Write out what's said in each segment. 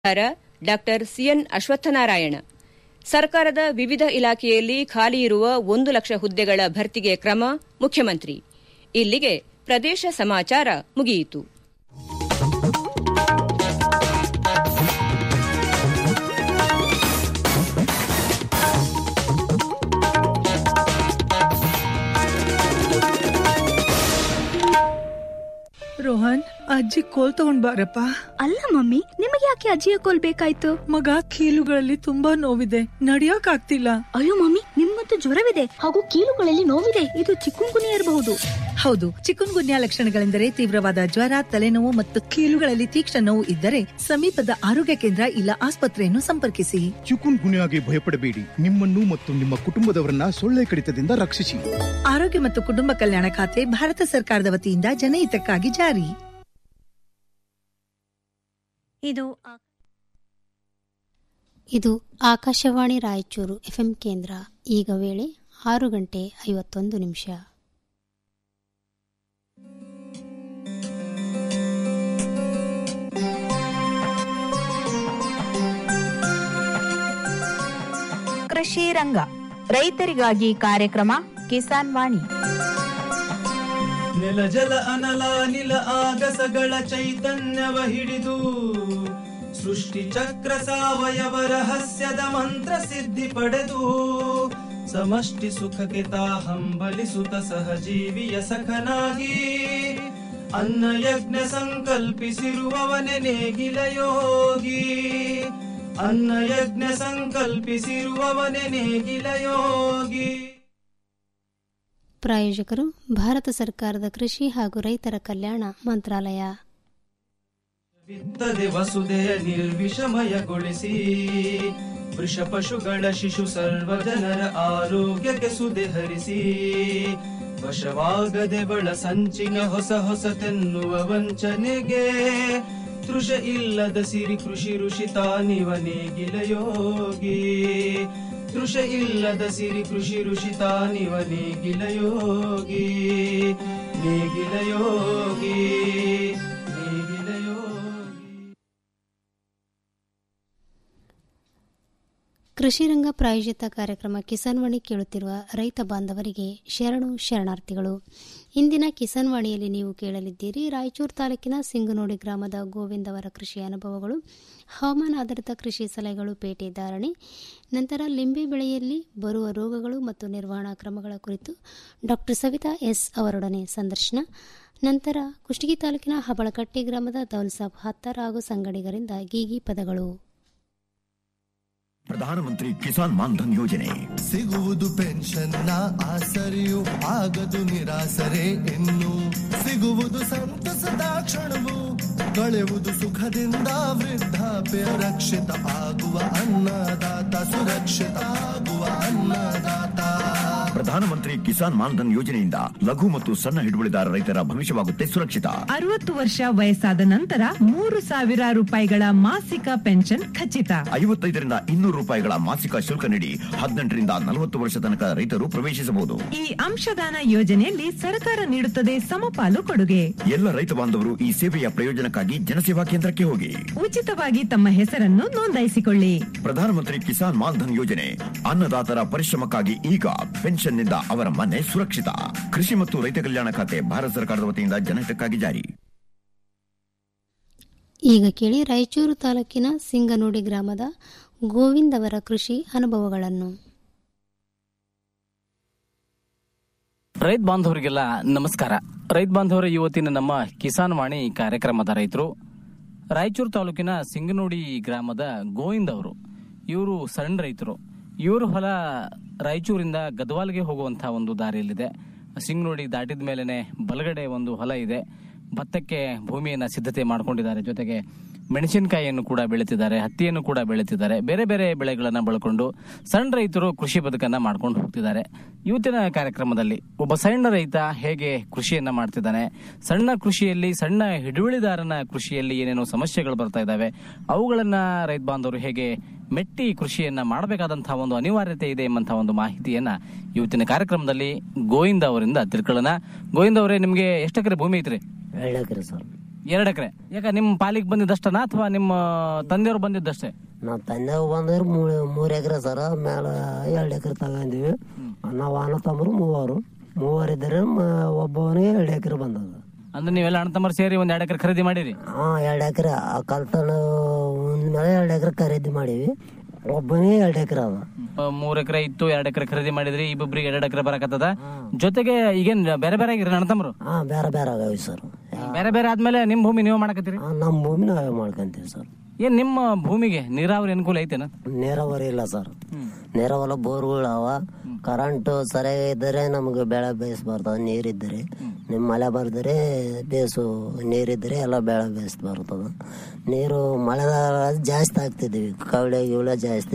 Doctor CN Ashwathnarayan ಸರ್ಕಾರದ ವಿವಿಧ ಇಲಾಖೆಯಲ್ಲಿ ಖಾಲಿ ಇರುವ ಒಂದು ಲಕ್ಷ ಹುದ್ದೆಗಳ ಭರ್ತಿಗೆ ಕ್ರಮ ಮುಖ್ಯಮಂತ್ರಿ ಇಲ್ಲಿಗೆ ಪ್ರದೇಶ ಸಮಾಚಾರ ಮುಗಿಯಿತು ರೋಹನ್ ಅಜ್ಜಿ ಕೋಲ್ ತಗೊಂಡ್ ಬಾರಪ್ಪ ಅಲ್ಲ ಮಮ್ಮಿ ನಿಮಗೆ ಯಾಕೆ ಅಜ್ಜಿಯ ಕೋಲ್ ಬೇಕಾಯ್ತು ಮಗ ಕೀಲುಗಳಲ್ಲಿ ತುಂಬಾ ನೋವಿದೆ ನಡಿಯಕ್ ಆಗ್ತಿಲ್ಲ ಅಯ್ಯೋ ಮಮ್ಮಿ ನಿಮ್ಗಂತೂ ಜ್ವರವಿದೆ ಹಾಗೂ ಕೀಲುಗಳಲ್ಲಿ ನೋವಿದೆ ಇದು ಚಿಕ್ಕುಂಗುನಿ ಇರಬಹುದು ಹೌದು ಚಿಕುನ್ ಗುನ್ಯಾ ಲಕ್ಷಣಗಳೆಂದರೆ ತೀವ್ರವಾದ ಜ್ವರ ತಲೆನೋವು ಮತ್ತು ಕೀಲುಗಳಲ್ಲಿ ತೀಕ್ಷ್ಣ ನೋವು ಇದ್ದರೆ ಸಮೀಪದ ಆರೋಗ್ಯ ಕೇಂದ್ರ ಇಲ್ಲ ಆಸ್ಪತ್ರೆಯನ್ನು ಸಂಪರ್ಕಿಸಿ ಚಿಕುನ್ ಗುನ್ಯಾಗೆ ಭಯಪಡಬೇಡಿ ನಿಮ್ಮನ್ನು ಮತ್ತು ನಿಮ್ಮ ಕುಟುಂಬದವರನ್ನ ಸೊಳ್ಳೆ ಕಡಿತದಿಂದ ರಕ್ಷಿಸಿ ಆರೋಗ್ಯ ಮತ್ತು ಕುಟುಂಬ ಕಲ್ಯಾಣ ಖಾತೆ ಭಾರತ ಸರ್ಕಾರದ ವತಿಯಿಂದ ಜನಹಿತಕ್ಕಾಗಿ ಜಾರಿ ಇದು ಇದು ಆಕಾಶವಾಣಿ ರಾಯಚೂರು ಎಫ್ಎಂ ಕೇಂದ್ರ ಈಗ ವೇಳೆ ಆರು ಗಂಟೆ ಐವತ್ತೊಂದು ನಿಮಿಷ ಕೃಷಿ ರಂಗ ರೈತರಿಗಾಗಿ ಕಾರ್ಯಕ್ರಮ ಕಿಸಾನ್ ವಾಣಿ ನೆಲ ಜಲ ಅನಲ ನಿಲ ಆಗಸಗಳ ಚೈತನ್ಯವ ಹಿಡಿದು ಸೃಷ್ಟಿ ಚಕ್ರ ಸಾವಯವ ರಹಸ್ಯದ ಮಂತ್ರ ಸಿದ್ಧಿ ಪಡೆದು ಸಮಷ್ಟಿ ಸುಖಕ್ಕೆ ತಾ ಹಂಬಲಿಸುತ್ತ ಸಹಜೀವಿಯ ಸಖನಾಗಿ ಅನ್ನ ಯಜ್ಞ ಸಂಕಲ್ಪಿಸಿರುವವನೆ ನೇಗಿಲ ಯೋಗಿ ಅನ್ನ ಯಜ್ಞ ಸಂಕಲ್ಪಿಸಿರುವವನೆ ನೇಗಿಲ ಯೋಗಿ ಪ್ರಾಯೋಜಕರು ಭಾರತ ಸರ್ಕಾರದ ಕೃಷಿ ಹಾಗೂ ರೈತರ ಕಲ್ಯಾಣ ಮಂತ್ರಾಲಯ ಬಿತ್ತದೆ ವಸುದೆಯ ನಿರ್ವಿಷಮಯಗೊಳಿಸಿ ವೃಷ ಪಶುಗಳ ಶಿಶು ಸರ್ವ ಜನರ ಆರೋಗ್ಯಕ್ಕೆ ಸುದೆ ಹರಿಸಿ ವಶವಾಗದೆ ಬಳ ಸಂಚಿನ ಹೊಸ ಹೊಸತೆನ್ನುವ ವಂಚನೆಗೆ ತೃಷ ಇಲ್ಲದ ಸಿರಿ ಕೃಷಿ ಋಷಿ ತಾನಿವ ನೇಗಿಲ ಯೋಗಿ ತೃಷ ಇಲ್ಲದ ಸಿರಿ ಕೃಷಿ ಋಷಿ ತಾನಿವ ನೇಗಿಲ ಯೋಗಿ ನೇಗಿಲ ಯೋಗಿ ನೇಗಿಲ ಯೋಗಿ ಕೃಷಿ ರಂಗ ಪ್ರಾಯೋಜಿತ ಕಾರ್ಯಕ್ರಮ ಕಿಸಾನ್ ವಾಣಿ ಕೇಳುತ್ತಿರುವ ರೈತ ಬಾಂಧವರಿಗೆ ಶರಣು ಶರಣಾರ್ಥಿಗಳು ಇಂದಿನ ಕಿಸಾನ್ ವಾಣಿಯಲ್ಲಿ ನೀವು ಕೇಳಲಿದ್ದೀರಿ ರಾಯಚೂರು ತಾಲೂಕಿನ ಸಿಂಗನೋಡಿ ಗ್ರಾಮದ ಗೋವಿಂದ್ ಅವರ ಕೃಷಿ ಅನುಭವಗಳು ಹವಾಮಾನ ಆಧಾರಿತ ಕೃಷಿ ಸಲಹೆಗಳು ಪೇಟೆ ಧಾರಣೆ ನಂತರ ಲಿಂಬೆ ಬೆಳೆಯಲ್ಲಿ ಬರುವ ರೋಗಗಳು ಮತ್ತು ನಿರ್ವಹಣಾ ಕ್ರಮಗಳ ಕುರಿತು ಡಾಕ್ಟರ್ ಸವಿತಾ ಎಸ್ ಅವರೊಡನೆ ಸಂದರ್ಶನ ನಂತರ ಕುಷ್ಟಗಿ ತಾಲೂಕಿನ ಹಬಳಕಟ್ಟೆ ಗ್ರಾಮದ ದೌಲ್ಸಾಬ್ ಹತ್ತಾರ ಹಾಗೂ ಸಂಗಡಿಗರಿಂದ ಗೀಗಿ ಪದಗಳು ಪ್ರಧಾನಮಂತ್ರಿ ಕಿಸಾನ್ ಮಾನ್ಧನ್ ಯೋಜನೆ ಸಿಗುವುದು ಪೆನ್ಷನ್ನ ಆಸರೆಯು ಆಗದು ನಿರಾಸರೆ ಇನ್ನು ಸಿಗುವುದು ಸಂತಸದ ಕ್ಷಣವು ಕಳೆಯುವುದು ಸುಖದಿಂದ ವೃದ್ಧಾಪ್ಯ ರಕ್ಷಿತ ಆಗುವ ಅನ್ನದಾತ ಸುರಕ್ಷಿತ ಆಗುವ ಅನ್ನದಾತ ಪ್ರಧಾನಮಂತ್ರಿ ಕಿಸಾನ್ ಮಾನ್ಧನ್ ಯೋಜನೆಯಿಂದ ಲಘು ಮತ್ತು ಸಣ್ಣ ಹಿಡುವಳಿದಾರ ರೈತರ ಭವಿಷ್ಯವಾಗುತ್ತೆ ಸುರಕ್ಷಿತ ಅರವತ್ತು ವರ್ಷ ವಯಸ್ಸಾದ ನಂತರ ಮೂರು ಸಾವಿರ ರೂಪಾಯಿಗಳ ಮಾಸಿಕ ಪೆನ್ಷನ್ ಖಚಿತ ಐವತ್ತೈದರಿಂದ ಇನ್ನೂರು ರೂಪಾಯಿಗಳ ಮಾಸಿಕ ಶುಲ್ಕ ನೀಡಿ ಹದಿನೆಂಟರಿಂದ ನಲವತ್ತು ವರ್ಷ ತನಕ ರೈತರು ಪ್ರವೇಶಿಸಬಹುದು ಈ ಅಂಶದಾನ ಯೋಜನೆಯಲ್ಲಿ ಸರ್ಕಾರ ನೀಡುತ್ತದೆ ಸಮಪಾಲು ಕೊಡುಗೆ ಎಲ್ಲ ರೈತ ಬಾಂಧವರು ಈ ಸೇವೆಯ ಪ್ರಯೋಜನಕ್ಕಾಗಿ ಜನಸೇವಾ ಕೇಂದ್ರಕ್ಕೆ ಹೋಗಿ ಉಚಿತವಾಗಿ ತಮ್ಮ ಹೆಸರನ್ನು ನೋಂದಾಯಿಸಿಕೊಳ್ಳಿ ಪ್ರಧಾನಮಂತ್ರಿ ಕಿಸಾನ್ ಮಾನ್ಧನ್ ಯೋಜನೆ ಅನ್ನದಾತರ ಪರಿಶ್ರಮಕ್ಕಾಗಿ ಈಗ ಪೆನ್ಷನ್ನಿಂದ ಅವರ ಮನೆ ಸುರಕ್ಷಿತ ಕೃಷಿ ಮತ್ತು ರೈತ ಕಲ್ಯಾಣ ಖಾತೆ ಭಾರತ ಸರ್ಕಾರದ ವತಿಯಿಂದ ಜನಹಿತಕ್ಕಾಗಿ ಜಾರಿ ಈಗ ಕೇಳಿ ರಾಯಚೂರು ತಾಲೂಕಿನ ಸಿಂಗನೋಡಿ ಗ್ರಾಮದ ಗೋವಿಂದ್ ಅವರ ಕೃಷಿ ಅನುಭವಗಳನ್ನು ರೈತ ಬಾಂಧವರಿಗೆಲ್ಲ ನಮಸ್ಕಾರ ರೈತ ಬಾಂಧವರ ಇವತ್ತಿನ ನಮ್ಮ ಕಿಸಾನ್ ವಾಣಿ ಕಾರ್ಯಕ್ರಮದ ರೈತರು ರಾಯಚೂರು ತಾಲೂಕಿನ ಸಿಂಗನೋಡಿ ಗ್ರಾಮದ ಗೋವಿಂದ್ ಅವರು ಇವರು ಸಣ್ಣ ರೈತರು ಇವರು ಹೊಲ ರಾಯಚೂರಿಂದ ಗದ್ವಾಲ್ಗೆ ಹೋಗುವಂತಹ ಒಂದು ದಾರಿಯಲ್ಲಿದೆ ಸಿಂಗನೋಡಿ ದಾಟಿದ ಮೇಲೆನೆ ಬಲಗಡೆ ಒಂದು ಹೊಲ ಇದೆ ಭತ್ತಕ್ಕೆ ಭೂಮಿಯನ್ನು ಸಿದ್ಧತೆ ಮಾಡ್ಕೊಂಡಿದ್ದಾರೆ ಜೊತೆಗೆ ಮೆಣಸಿನಕಾಯಿಯನ್ನು ಕೂಡ ಬೆಳೀತಿದ್ದಾರೆ ಹತ್ತಿಯನ್ನು ಕೂಡ ಬೆಳೀತಿದ್ದಾರೆ ಬೇರೆ ಬೇರೆ ಬೆಳೆಗಳನ್ನು ಬಳಕೊಂಡು ಸಣ್ಣ ರೈತರು ಕೃಷಿ ಬದುಕನ್ನ ಮಾಡ್ಕೊಂಡು ಹೋಗ್ತಿದ್ದಾರೆ ಇವತ್ತಿನ ಕಾರ್ಯಕ್ರಮದಲ್ಲಿ ಒಬ್ಬ ಸಣ್ಣ ರೈತ ಹೇಗೆ ಕೃಷಿಯನ್ನ ಮಾಡ್ತಿದ್ದಾನೆ ಸಣ್ಣ ಕೃಷಿಯಲ್ಲಿ ಸಣ್ಣ ಹಿಡುವಳಿದಾರನ ಕೃಷಿಯಲ್ಲಿ ಏನೇನೋ ಸಮಸ್ಯೆಗಳು ಬರ್ತಾ ಇದ್ದಾವೆ ಅವುಗಳನ್ನ ರೈತ ಬಾಂಧವರು ಹೇಗೆ ಮೆಟ್ಟಿ ಕೃಷಿಯನ್ನ ಮಾಡಬೇಕಾದಂತಹ ಒಂದು ಅನಿವಾರ್ಯತೆ ಇದೆ ಎಂಬಂತಹ ಒಂದು ಮಾಹಿತಿಯನ್ನ ಇವತ್ತಿನ ಕಾರ್ಯಕ್ರಮದಲ್ಲಿ ಗೋವಿಂದ ಅವರಿಂದ ತಿಳ್ಕೊಳ್ಳೋಣ ಗೋವಿಂದ ಅವರೇ ನಿಮ್ಗೆ ಎಷ್ಟು ಎಕರೆ ಭೂಮಿ ಐತ್ರಿ ಎರಡು ಎಕರೆ ಸರ್ ಎರಡ್ ಎಕರೆ ಯಾಕ ನಿಮ್ ಪಾಲಿಗೆ ಬಂದಿದ್ದಷ್ಟನಾ ಅಥವಾ ನಿಮ್ಮ ತಂದೆಯವರು ಬಂದಿದ್ದಷ್ಟೇ ನಾವು ತಂದೆ ಬಂದ್ರೆ ಮೂರ್ ಎಕರೆ ಸರ ಮ್ಯಾಲ ಎರಡು ಎಕರೆ ತಗೊಂಡಿವಿ ನಾವು ಅಣ್ಣ ತಮ್ಮರು ಮೂವರು ಮೂವರಿದ್ದಾರೆ ಮ- ಒಬ್ಬವನಿಗೆ ಎರಡು ಎಕರೆ ಬಂದದ ಅಂದ್ರೆ ನೀವೆಲ್ಲ ಅಣ್ಣ ತಮ್ಮರು ಸೇರಿ ಒಂದ್ ಎರಡ್ ಎಕರೆ ಖರೀದಿ ಮಾಡಿರಿ ಹಾ ಎರಡು ಎಕರೆ ಆ ಕಲ್ತನ ಮೇಲೆ ಎರಡು ಎಕರೆ ಖರೀದಿ ಮಾಡೀವಿ ಒಬ್ಬನಿಗೆ ಎರಡು ಎಕರೆ ಅದ ಆ, ಮೂರ್ ಎಕರೆ ಇತ್ತು ಎರಡ್ ಎಕರೆ ಖರೀದಿ ಮಾಡಿದ್ರಿ ಇಬ್ಬೊಬ್ರಿಗೆ ಎರಡ್ ಎಕರೆ ಬರಕತ್ತದ ಜೊತೆಗೆ ಈಗೇನ್ ಬೇರೆ ಬೇರೆ ಆಗಿರಿ ಅಣ್ಣ ತಮ್ಮರು ಹಾ ಬೇರೆ ಬೇರೆ ಆಗವಿ ಸರ್ ಬೇರೆ ಬೇರೆ ಆದ್ಮೇಲೆ ನಿಮ್ ಭೂಮಿ ನೀವು ಮಾಡಕತ್ತೀರಿ ನಮ್ಮ ಭೂಮಿ ನಾವೇ ಮಾಡ್ಕೊಂತೀವಿ ಸರ್ ಏನ್ ನಿಮ್ಮ ಭೂಮಿಗೆ ನೀರಾವರಿ ಅನುಕೂಲ ಐತೆನ ನೀರಾವರಿ ಇಲ್ಲ ಸರ್ ನೀರಾವರಿ ಬೋರ್ಗಳು ಅವ ಕರೆಂಟ್ ಸರಿಯಾಗಿ ಇದ್ದರೆ ನಮ್ಗೆ ಬೆಳೆ ಬೇಸ್ ಬರ್ತದೆ ನೀರಿದ್ದರೆ ನಿಮ್ಮ ಮಳೆ ಬರ್ದರೆ ಬೇಸು ನೀರಿದ್ದರೆ ಎಲ್ಲ ಬೆಳೆ ಬೇಸ್ ಬರ್ತದೆ ನೀರು ಮಳೆದಾಗ ಜಾಸ್ತಿ ಹಾಕ್ತಿದ್ದೀವಿ ಕವಳೆ ಗಿವಳೆ ಜಾಸ್ತಿ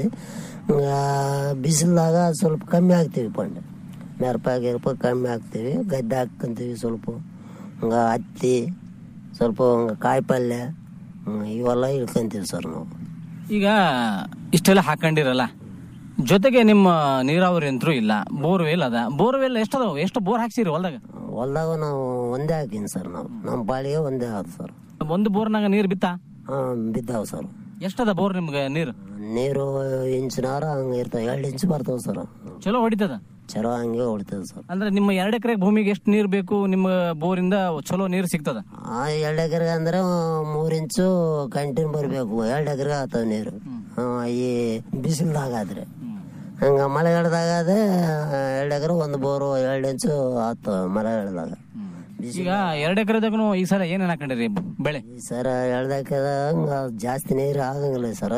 ಬಿಸಿಲಾಗ ಸ್ವಲ್ಪ ಕಮ್ಮಿ ಹಾಕ್ತೀವಿ ಪಂಡೆ ಮೆರಪ ಗಿರಪ ಕಮ್ಮಿ ಹಾಕ್ತೀವಿ ಗದ್ದೆ ಹಾಕ್ಕೊಂತೀವಿ ಸ್ವಲ್ಪ ಹಂಗ ಹತ್ತಿ ಸ್ವಲ್ಪ ಹಂಗ ಕಾಯಿ ಪಲ್ಯ ಹ್ಮ್, ಇವೆಲ್ಲ ಇಳ್ಕೊಂತೀವಿ ಸರ್ ನಾವು ಈಗ ಇಷ್ಟೆಲ್ಲ ಹಾಕೊಂಡಿರಲ್ಲ ಜೊತೆಗೆ ನಿಮ್ಮ ನೀರಾವರಿ ಅಂತೂ ಇಲ್ಲ ಬೋರ್ವೆಲ್ ಅದ ಬೋರ್ವೆಲ್ ಎಷ್ಟದಾವ ಎಷ್ಟು ಬೋರ್ ಹಾಕ್ಸಿರಿ ಹೊಲ್ದಾಗ ಹೊಲ್ದಾಗ ನಾವು ಒಂದೇ ಹಾಕಿನಿ ಸರ್ ನಾವು ನಮ್ಮ ಪಾಳಿಗೆ ಒಂದೇ ಆದ ಸರ್ ಒಂದು ಬೋರ್ನಾಗ ನೀರ್ ಬಿತ್ತಾ ಹಾ ಬಿದ್ದಾವ ಸರ್ ಎಷ್ಟದ ಬೋರ್ ನಿಮ್ಗೆ ನೀರು ನೀರು ಇಂಚಿನಾರ ಹಂಗೆ ಇರ್ತಾವ ಎರಡು ಇಂಚ್ ಬರ್ತಾವ ಸರ್ ಚಲೋ ಹೊಡಿತದ ಚಲೋ ಹಂಗೆ ಹೊಡಿತದ ಸರ್ ಅಂದ್ರೆ ನಿಮ್ಮ ಎರಡ್ ಎಕರೆ ಭೂಮಿಗೆ ಎಷ್ಟು ನೀರ್ ಬೇಕು ನಿಮ್ಮ ಬೋರಿಂದ ಚಲೋ ನೀರು ಸಿಗ್ತದ ಆ ಎರಡು ಎಕರೆ ಅಂದ್ರೆ ಮೂರ್ ಇಂಚು ಕಂಟಿನ್ಯೂ ಬರಬೇಕು ಎರಡು ಎಕರೆ ಆತಾವ ನೀರು ಹಾ, ಈ ಬಿಸಿಲ್ದಾಗ ಆದ್ರೆ ಹಂಗ ಮಳೆಗಾಲದಾಗಾದ್ರೆ ಎರಡು ಎಕರೆ ಒಂದು ಬೋರು ಎರಡು ಇಂಚು ಆತಾವ ಮಳೆಗಾಲದಾಗ ಈಗ ಎರಡ್ ಎಕರೆದಾಗನು ಈ ಸಲ ಏನೇನ್ ಹಾಕೊಂಡಿರಿ ಬೆಳೆ ಸರ್ ಎಳ್ದಕ್ಕೆದ ಹಂಗ ಜಾಸ್ತಿ ನೀರು ಆಗಂಗಿಲ್ಲ ಸರ್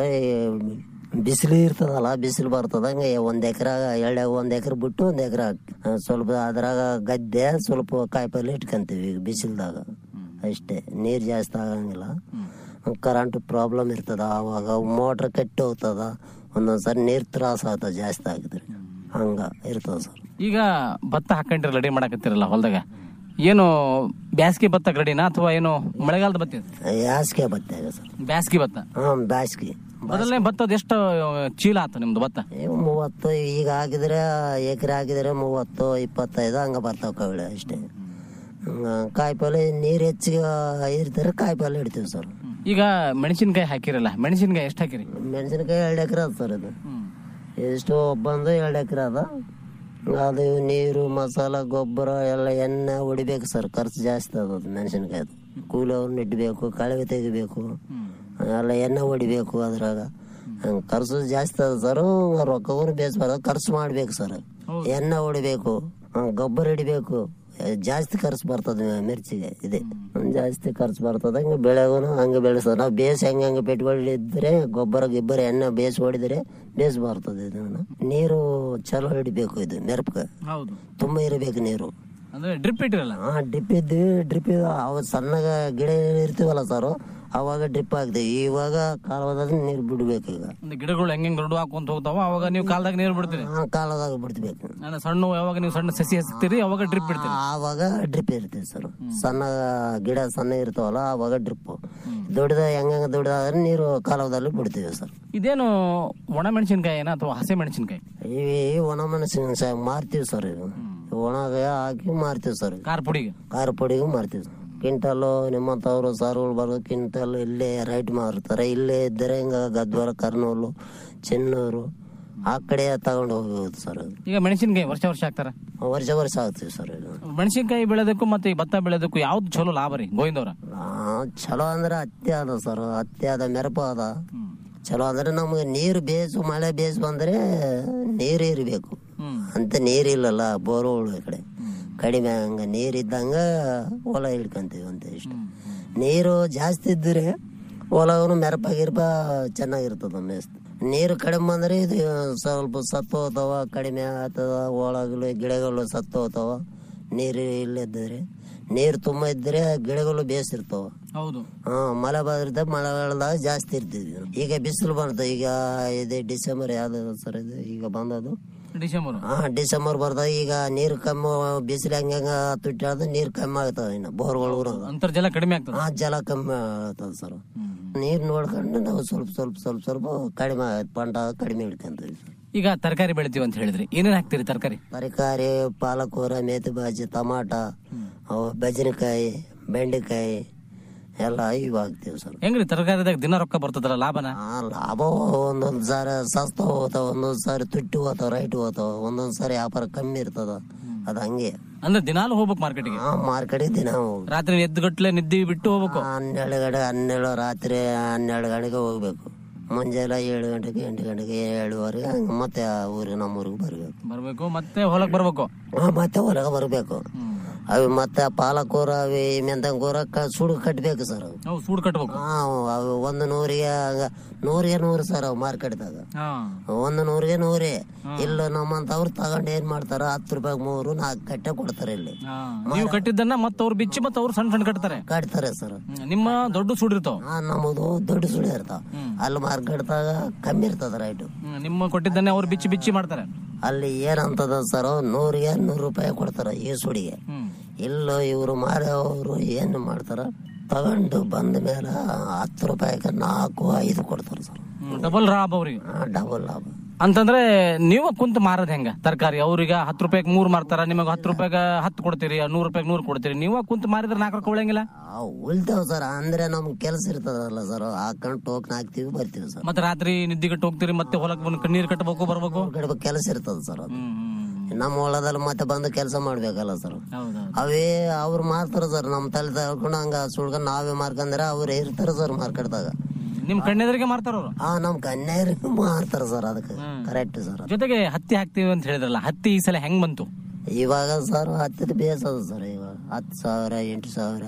ಬಿಸಿಲು ಇರ್ತದಲ್ಲ ಬಿಸಿಲು ಬರ್ತದ ಹಂಗೆ ಒಂದ್ ಎಕರೆ ಎರಡ್ ಒಂದ್ ಎಕರೆ ಬಿಟ್ಟು ಒಂದ್ ಎಕರೆ ಸ್ವಲ್ಪ ಅದ್ರಾಗ ಗದ್ದೆ ಸ್ವಲ್ಪ ಕಾಯಿಪಲ್ಲೆ ಇಟ್ಕೊಂತೀವಿ ಈಗ ಬಿಸಿಲ್ದಾಗ ಅಷ್ಟೇ ನೀರ್ ಜಾಸ್ತಿ ಆಗಂಗಿಲ್ಲ ಕರೆಂಟ್ ಪ್ರಾಬ್ಲಮ್ ಇರ್ತದ ಅವಾಗ ಮೋಟ್ರ್ ಕೆಟ್ಟು ಹೋಗ್ತದ ಒಂದೊಂದ್ಸರಿ ನೀರ್ ತ್ರಾಸ ಆಗ್ತದ ಜಾಸ್ತಿ ಆಗಿದ್ರೆ ಹಂಗ ಇರ್ತದ ಸರ್ ಈಗ ಭತ್ತ ಹಾಕೊಂಡಿರ ರೆಡಿ ಮಾಡಕತ್ತಿರಲ್ಲ ಹೊಲ್ದಾಗ ಏನು ಬ್ಯಾಸ್ಗಿ ಭತ್ತ ರೆಡಿನಾ ಅಥವಾ ಏನು ಮಳೆಗಾಲದ ಭತ್ತ ಇದು? ಯಾಸ್ಗೆ ಬತ್ತಾಗ ಸರ್ ಬ್ಯಾಸ್ಗಿ ಭತ್ತ ಹಾ ಬ್ಯಾಸ್ಗಿ ಮೊದಲನೇ ಭತ್ತದ ಎಷ್ಟು ಚೀಲ ಆತು ನಿಮ್ದು ಭತ್ತ ಇವು ಮೂವತ್ತು ಈಗ ಹಾಕಿದ್ರೆ ಎಕರೆ ಹಾಕಿದ್ರೆ ಮೂವತ್ತು ಇಪ್ಪತ್ತೈದು ಹಂಗ ಬರ್ತಾವ ಕವಳೆ ಅಷ್ಟೇ ಕಾಯಿಪಲ್ಲೆ ನೀರು ಹೆಚ್ಚಿಗೆ ಇರ್ತಾರೆ ಕಾಯಿಪಲ್ಲೆ ಇಡ್ತೀವಿ ಸರ್ ಈಗ ಮೆಣಸಿನ್ಕಾಯಿ ಹಾಕಿರಲ್ಲ ಮೆಣಸಿನ್ಕಾಯಿ ಎಷ್ಟು ಹಾಕಿರಿ ಮೆಣಸಿನಕಾಯಿ ಎರಡು ಎಕರೆ ಅದ ಸರ್ ಇದು ಎಷ್ಟು ಬಂದು ಎರಡು ಎಕರೆ ಅದ ಅದು ನೀರು ಮಸಾಲ ಗೊಬ್ಬರ ಎಲ್ಲ ಎಣ್ಣೆ ಹೊಡಿಬೇಕು ಸರ್ ಖರ್ಚು ಜಾಸ್ತಿ ಅದ ಅದು ಮೆಣಸಿನಕಾಯ್ದು ಕೂಲಿ ಅವ್ರನ್ನ ಇಡ್ಬೇಕು ಕಳವೆ ತೆಗಿಬೇಕು ಎಲ್ಲ ಎಣ್ಣೆ ಹೊಡಿಬೇಕು ಅದ್ರಾಗ ಹಂಗ್ ಖರ್ಚು ಜಾಸ್ತಿ ಅದ ಸರ್ ರೊಕ್ಕವನ್ನು ಬೇಯಿಸ್ಬಾರ್ದು ಖರ್ಚು ಮಾಡ್ಬೇಕು ಸರ್ ಎಣ್ಣೆ ಹೊಡಿಬೇಕು ಹ್ಮ್, ಗೊಬ್ಬರ ಹಿಡಿಬೇಕು ಜಾಸ್ತಿ ಖರ್ಚು ಬರ್ತದೆ ಮಿರ್ಚಿಗೆ ಇದೆ ಜಾಸ್ತಿ ಖರ್ಚು ಬರ್ತದೆ ಹಂಗೆ ಬೆಳೆಗೂ ಹಂಗೆ ಬೆಳೆಸೋದು ನಾವು ಬೇಸ್ ಹೆಂಗೆ ಹಂಗೆ ಪೆಟ್ಕೊಂಡು ಇದ್ರೆ ಗೊಬ್ಬರ ಗಿಬ್ಬರ ಎಣ್ಣೆ ಬೇಸ್ ಹೊಡಿದ್ರೆ ಬೇಸ್ ಬರ್ತದೆ ಇದನ್ನ ನೀರು ಚಲೋ ಹಿಡಿಬೇಕು ಇದು ಮೆರಪಕ್ಕೆ ಹೌದು ತುಂಬಾ ಇರಬೇಕು ನೀರು ಅಂದ್ರೆ ಡ್ರಿಪ್ ಇಟ್ಟಿರಲ್ಲ ಹಾ ಡ್ರಿಪ್ ಇದ್ವಿ ಡ್ರಿಪ್ ಅವ ಸಣ್ಣಗ ಗಿಡ ಇರ್ತೀವಲ್ಲ ಸರ್ ಅವಾಗ ಡ್ರಿಪ್ ಹಾಕ್ತೀವಿ ಇವಾಗ ಕಾಲುವದಾಗ ನೀರು ಬಿಡ್ಬೇಕು ಈಗ ಒಂದು ಗಿಡಗಳು ಹೆಂಗ್ ದೊಡ್ಡ ಹಾಕೊಂತ ಹೋಗ್ತಾವ ಅವಾಗ ನೀವು ಕಾಲದಾಗ ನೀರು ಬಿಡ್ತೀರಿ ಆ ಕಾಲದಾಗ ಬಿಡ್ಬೇಕು ಅಂದ್ರೆ ಸಣ್ಣ ಯಾವಾಗ ನೀವು ಸಣ್ಣ ಸಸಿ ಹಚ್ತೀರಿ ಅವಾಗ ಡ್ರಿಪ್ ಬಿಡ್ತೀರಿ ಆವಾಗ ಡ್ರಿಪ್ ಇರ್ತದೆ ಸರ್ ಸಣ್ಣ ಗಿಡ ಸಣ್ಣ ಇರ್ತಾವಲ್ಲ ಆವಾಗ ಡ್ರಿಪ್ ದೊಡ್ಡದ ಹೆಂಗ ದೊಡ್ಡದಾದ್ರೆ ನೀರು ಕಾಲವದಲ್ಲಿ ಬಿಡ್ತೀವಿ ಸರ್ ಇದೇನು ಒಣ ಮೆಣಸಿನ್ಕಾಯಿ ಏನೋ ಅಥವಾ ಹಸಿ ಮೆಣಸಿನ್ಕಾಯಿ ಇವಿ ಒಣ ಮೆಣಸಿನ ಮಾರ್ತೀವಿ ಸರ್ ಇದು ಒಣಗ ಹಾಕಿ ಮಾರ್ತೀವಿ ಸರ್ ಖಾರ ಪುಡಿಗೆ ಖಾರ ಪುಡಿಗೂ ಮಾರ್ತೀವಿ ಸರ್ ಕ್ವಿಂಟಲ್ಲು ನಿಮ್ಮಂಥವ್ರು ಸಾರುಗಳು ಬರೋದು ಕ್ವಿಂಟಲ್ ಇಲ್ಲೇ ರೈಟ್ ಮಾರ್ತಾರೆ ಇಲ್ಲೇ ಇದ್ದರೆ ಹಿಂಗ ಗದ್ವಾರ ಕರ್ನೂಲು ಚೆನ್ನೂರು ಆ ಕಡೆ ತಗೊಂಡು ಹೋಗೋದು ಸರ್ ಅದು. ಈಗ ಮೆಣಸಿನ್ಕಾಯಿ ವರ್ಷ ವರ್ಷ ಹಾಕ್ತಾರ ವರ್ಷ ವರ್ಷ ಹಾಕ್ತೀವಿ ಸರ್ ಇದು ಮೆಣಸಿನ್ಕಾಯಿ ಬೆಳೆದಕ್ಕೂ ಮತ್ತೆ ಈ ಭತ್ತ ಬೆಳೆದಕ್ಕೂ ಯಾವ್ದು ಚಲೋ ಲಾಭ ರೀ ಗೋವಿಂದವ್ರ ಆ, ಚಲೋ ಅಂದ್ರೆ ಹತ್ತಿ ಅದ ಸರ್ ಹತ್ತಿ ಅದ ಮೆರಪ ಅದ ಚಲೋ ಅಂದ್ರೆ ನಮ್ಗೆ ನೀರು ಬೇಸು ಮಳೆ ಬೇಸ್ ಬಂದ್ರೆ ನೀರು ಇರಬೇಕು ಅಂತ ನೀರಿಲ್ಲಲ್ಲ ಬೋರ್ಗಳು ಈ ಕಡೆ ಕಡಿಮೆ ಹಂಗ ನೀರಿದ್ದಂಗ ಹೊಲ ಹಿಡ್ಕೊಂತೀವಿ ಅಂತ ಇಷ್ಟ ನೀರು ಜಾಸ್ತಿ ಇದ್ದರೆ ಹೊಲವನ್ನು ಮೆರಪ ಗಿರಪ ಚೆನ್ನಾಗಿರ್ತದ ಮೇಸ್ತ್ ನೀರು ಕಡಿಮೆ ಬಂದ್ರೆ ಇದು ಸ್ವಲ್ಪ ಸತ್ತು ಹೋಗ್ತಾವ ಕಡಿಮೆ ಆಗ್ತದ ಒಳಗಲು ಗಿಡಗಳು ಸತ್ತು ಹೋಗ್ತಾವ ನೀರು ಇಲ್ಲದಿದ್ರೆ ನೀರು ತುಂಬ ಇದ್ರೆ ಗಿಡಗಳು ಬೇಸಿರ್ತಾವ ಹೌದು ಹಾ ಮಳೆ ಬಂದಿರ್ತ ಮಳೆಗಾಲದಾಗ ಜಾಸ್ತಿ ಇರ್ತಿದ್ವಿ ಈಗ ಬಿಸಿಲು ಬರ್ತದೆ ಈಗ ಇದೆ ಡಿಸೆಂಬರ್ ಯಾವ್ದು ಸರ್ ಇದು ಈಗ ಬಂದದು ಡಿಸೆಂಬರ್ ಹಾ ಡಿಸೆಂಬರ್ ಬರ್ತದೆ ಈಗ ನೀರು ಕಮ್ಮಿ ಬಿಸಿಲು ಹೆಂಗ ಹೆಂಗ ತುಟ್ಟಾದ ನೀರು ಕಮ್ಮಿ ಆಗ್ತಾವ ಇನ್ನು ಬೋರ್ಗಳು ಊರಾಗ ಅಂತರ್ಜಲ ಕಡಿಮೆ ಆಗ್ತದೆ ಹಾ ಜಲ ಕಮ್ಮಿ ಆಗ್ತದ ಸರ್ ನೀರ್ ನೋಡ್ಕೊಂಡು ನಾವು ಸ್ವಲ್ಪ ಸ್ವಲ್ಪ ಸ್ವಲ್ಪ ಸ್ವಲ್ಪ ಕಡಿಮೆ ಆಗುತ್ತೆ ಪಂಟ ಕಡಿಮೆ ಇಡ್ಕೊಂತೀವಿ ಸರ್ ಈಗ ತರಕಾರಿ ಬೆಳಿತೀವಿ ಅಂತ ಹೇಳಿದ್ರಿ ಏನೇನ್ ಹಾಕ್ತೀರಿ ತರಕಾರಿ ತರಕಾರಿ ಪಾಲಕೂರ ಮೇಥಿ ಬಾಜಿ ಟಮಾಟ ಅವು ಬಜನೆಕಾಯಿ ಬೆಂಡೆಕಾಯಿ ಎಲ್ಲ ಇವ್ ಹಾಕ್ತಿವಿ ಸರ್ ಹೆಂಗ್ರಿ ತರಕಾರಿದಾಗ ದಿನ ರೊಕ್ಕ ಬರ್ತದಲ್ಲ ಲಾಭನ ಆ ಲಾಭ ಒಂದೊಂದ್ ಸಾರಿ ಸಸ್ತ ಹೋಗ್ತಾವ ಒಂದೊಂದ್ ಸಾರಿ ತುಟ್ಟಿ ಹೋಗ್ತಾವ ರೈಟ್ ಹೋಗ್ತಾವ ಒಂದೊಂದ್ ಸಾರಿ ವ್ಯಾಪಾರ ಕಮ್ಮಿ ಇರ್ತದ ಅದ ಹಂಗೆ ಅಂದ್ರೆ ದಿನಾಲು ಹೋಗ್ಬೇಕು ಮಾರ್ಕೆಟ್ಗೆ ಆ ಮಾರ್ಕೆಟಿಗೆ ದಿನ ಹೋಗ್ ರಾತ್ರಿ ಎದ್ದು ಗಟ್ಲೆ ನಿದ್ದಿ ಬಿಟ್ಟು ಹೋಗ್ಬೇಕು ಹನ್ನೆರಡು ಗಂಟೆ ಹನ್ನೆರಡು ರಾತ್ರಿ ಹನ್ನೆರಡು ಗಂಟೆಗೆ ಹೋಗ್ಬೇಕು ಮುಂಜಾನೆ ಏಳು ಗಂಟೆಗೆ ಎಂಟು ಗಂಟೆಗೆ ಏಳುವರೆಗೆ ಹಂಗೆ ಮತ್ತೆ ಆ ಊರಿಗೆ ನಮ್ಮ ಊರಿಗೆ ಬರ್ಬೇಕು ಬರ್ಬೇಕು ಮತ್ತೆ ಹೊಲಕ್ ಬರ್ಬೇಕು ಆ, ಮತ್ತೆ ಹೊರಗೆ ಬರ್ಬೇಕು ಅವು ಮತ್ತೆ ಪಾಲಕೂರ ಅವಿ ಮೆಂತಂಕೂರ ಕ ಸುಡು ಕಟ್ಬೇಕು ಸರ್ ಅವು ನಾವು ಸೂಡ್ ಕಟ್ಬೇಕು ಹಾ ಅವು ಒಂದು ನೂರಿಗೆ ಹಂಗ ನೂರಿಗೆ ನೂರು ಸರ್ ಅವು ಮಾರ್ಕೆಟ್ದಾಗ ಹಾ ಒಂದು ನೂರಿಗೆ ನೂರೇ ಇಲ್ಲ ನಮ್ಮಂತವ್ರು ತಗೊಂಡು ಏನ್ ಮಾಡ್ತಾರ ಹತ್ತು ರೂಪಾಯಿ ಮೂರು ನಾಲ್ಕು ಕಟ್ಟೆ ಕೊಡ್ತಾರೆ ಇಲ್ಲಿ ಹಾ. ನೀವು ಕಟ್ಟಿದ್ದನ್ನ ಮತ್ತೆ ಅವ್ರು ಬಿಚ್ಚಿ ಮತ್ತೆ ಅವ್ರು ಸಣ್ಣ ಸಣ್ಣ ಕಟ್ತಾರೆ ಕಟ್ತಾರೆ ಸರ್ ಹ್ಮ್. ನಿಮ್ಮ ದೊಡ್ಡ ಸೂಡ್ ಇರ್ತಾವ ಹಾ ನಮ್ಮದು ದೊಡ್ಡ ಸುಳಿ ಇರ್ತಾವ ಅಲ್ಲಿ ಮಾರ್ಕೆಟ್ದಾಗ ಕಮ್ಮಿ ಇರ್ತದ ರೈಟು ನಿಮ್ಮ ಕೊಟ್ಟಿದ್ದನ್ನೇ ಅವ್ರು ಬಿಚ್ಚಿ ಬಿಚ್ಚಿ ಮಾಡ್ತಾರೆ ಅಲ್ಲಿ ಏನಂತದ ಸರ್ ನೂರಿಗೆ ನೂರು ರೂಪಾಯಿ ಕೊಡ್ತಾರ ಈ ಸುಡಿಗೆ ಇಲ್ಲ ಇವರು ಮಾರವರು ಏನು ಮಾಡ್ತಾರ ತಗೊಂಡು ಬಂದ ಮೇಲೆ ಹತ್ತು ರೂಪಾಯಿಗೆ ನಾಲ್ಕು ಐದು ಕೊಡ್ತಾರ ಸರ್ ಡಬಲ್ ಲಾಭ ಅವ್ರಿಗೆ ಡಬಲ್ ಲಾಭ ಅಂತಂದ್ರೆ ನೀವು ಕುಂತ ಮಾರದ್ ಹೆಂಗ ತರಕಾರಿ ಅವ್ರಿಗೆ ಹತ್ತು ರೂಪಾಯಿಗೆ ಮೂರ್ ಮಾರ್ತಾರ ನಿಮಗೆ ಹತ್ತು ರೂಪಾಯಿಗೆ ಹತ್ತು ಕೊಡ್ತೀರಿ ನೂರು ರೂಪಾಯಿಗೆ ನೂರು ಕೊಡ್ತೀರಿ ನೀವು ಕುಂತ ಮಾರಿದ್ರೆ ನಾಲ್ಕು ರೂಪಾಯಿ ಉಳಿಯಂಗಿಲ್ಲ ಉಳ್ತೇವ್ ಸರ್ ಅಂದ್ರೆ ನಮ್ಗೆ ಕೆಲಸ ಇರ್ತದಲ್ಲ ಸರ್ ಹಾಕೊಂಡು ಟೋಕನ್ ಹಾಕ್ತಿವಿ ಬರ್ತೀವಿ ಸರ್ ಮತ್ತೆ ರಾತ್ರಿ ನಿದ್ದೆ ಕಟ್ಟು ಹೋಗ್ತೀರಿ ಮತ್ತೆ ಹೊಲಕ್ ಬಂದು ನೀರ್ ಕಟ್ಟಬೇಕು ಬರ್ಬೇಕು ಕಡೆ ಕೆಲಸ ಇರ್ತದ ಸರ್ ಅದು ನಮ್ಮ ಹೊಲದಲ್ಲಿ ಮತ್ತೆ ಬಂದು ಕೆಲಸ ಮಾಡ್ಬೇಕಲ್ಲ ಸರ್ ಅವೇ ಅವ್ರು ಮಾರ್ತಾರ ಸರ್ ನಮ್ಮ ತಲೆ ತಳ್ಕೊಂಡು ಹಂಗ ಸುಳ್ಕೊಂಡು ನಾವೇ ಮಾರ್ಕಂದ್ರೆ ಅವ್ರು ಇರ್ತಾರ ಸರ್ ಮಾರ್ಕೆಟ್ದಾಗ ನಿಮ್ ಕಣ್ಣೆದರಿಗೆ ಮಾರ್ತಾರ ಅವ್ರು ಆ ನಮ್ ಕನ್ಯಾಯರಿಗೆ ಮಾರ್ತಾರ ಸರ್ ಅದಕ್ಕೆ ಕರೆಕ್ಟ್ ಸರ್ ಜೊತೆಗೆ ಹತ್ತಿ ಹಾಕ್ತಿವಿ ಅಂತ ಹೇಳಿದ್ರಲ್ಲ ಹತ್ತಿ ಈ ಸಲ ಹೆಂಗ್ ಬಂತು ಇವಾಗ ಸರ್ ಹತ್ತಿದ ಬೇಸದ ಸರ್ ಇವಾಗ ಹತ್ತು ಸಾವಿರ ಎಂಟು ಸಾವಿರ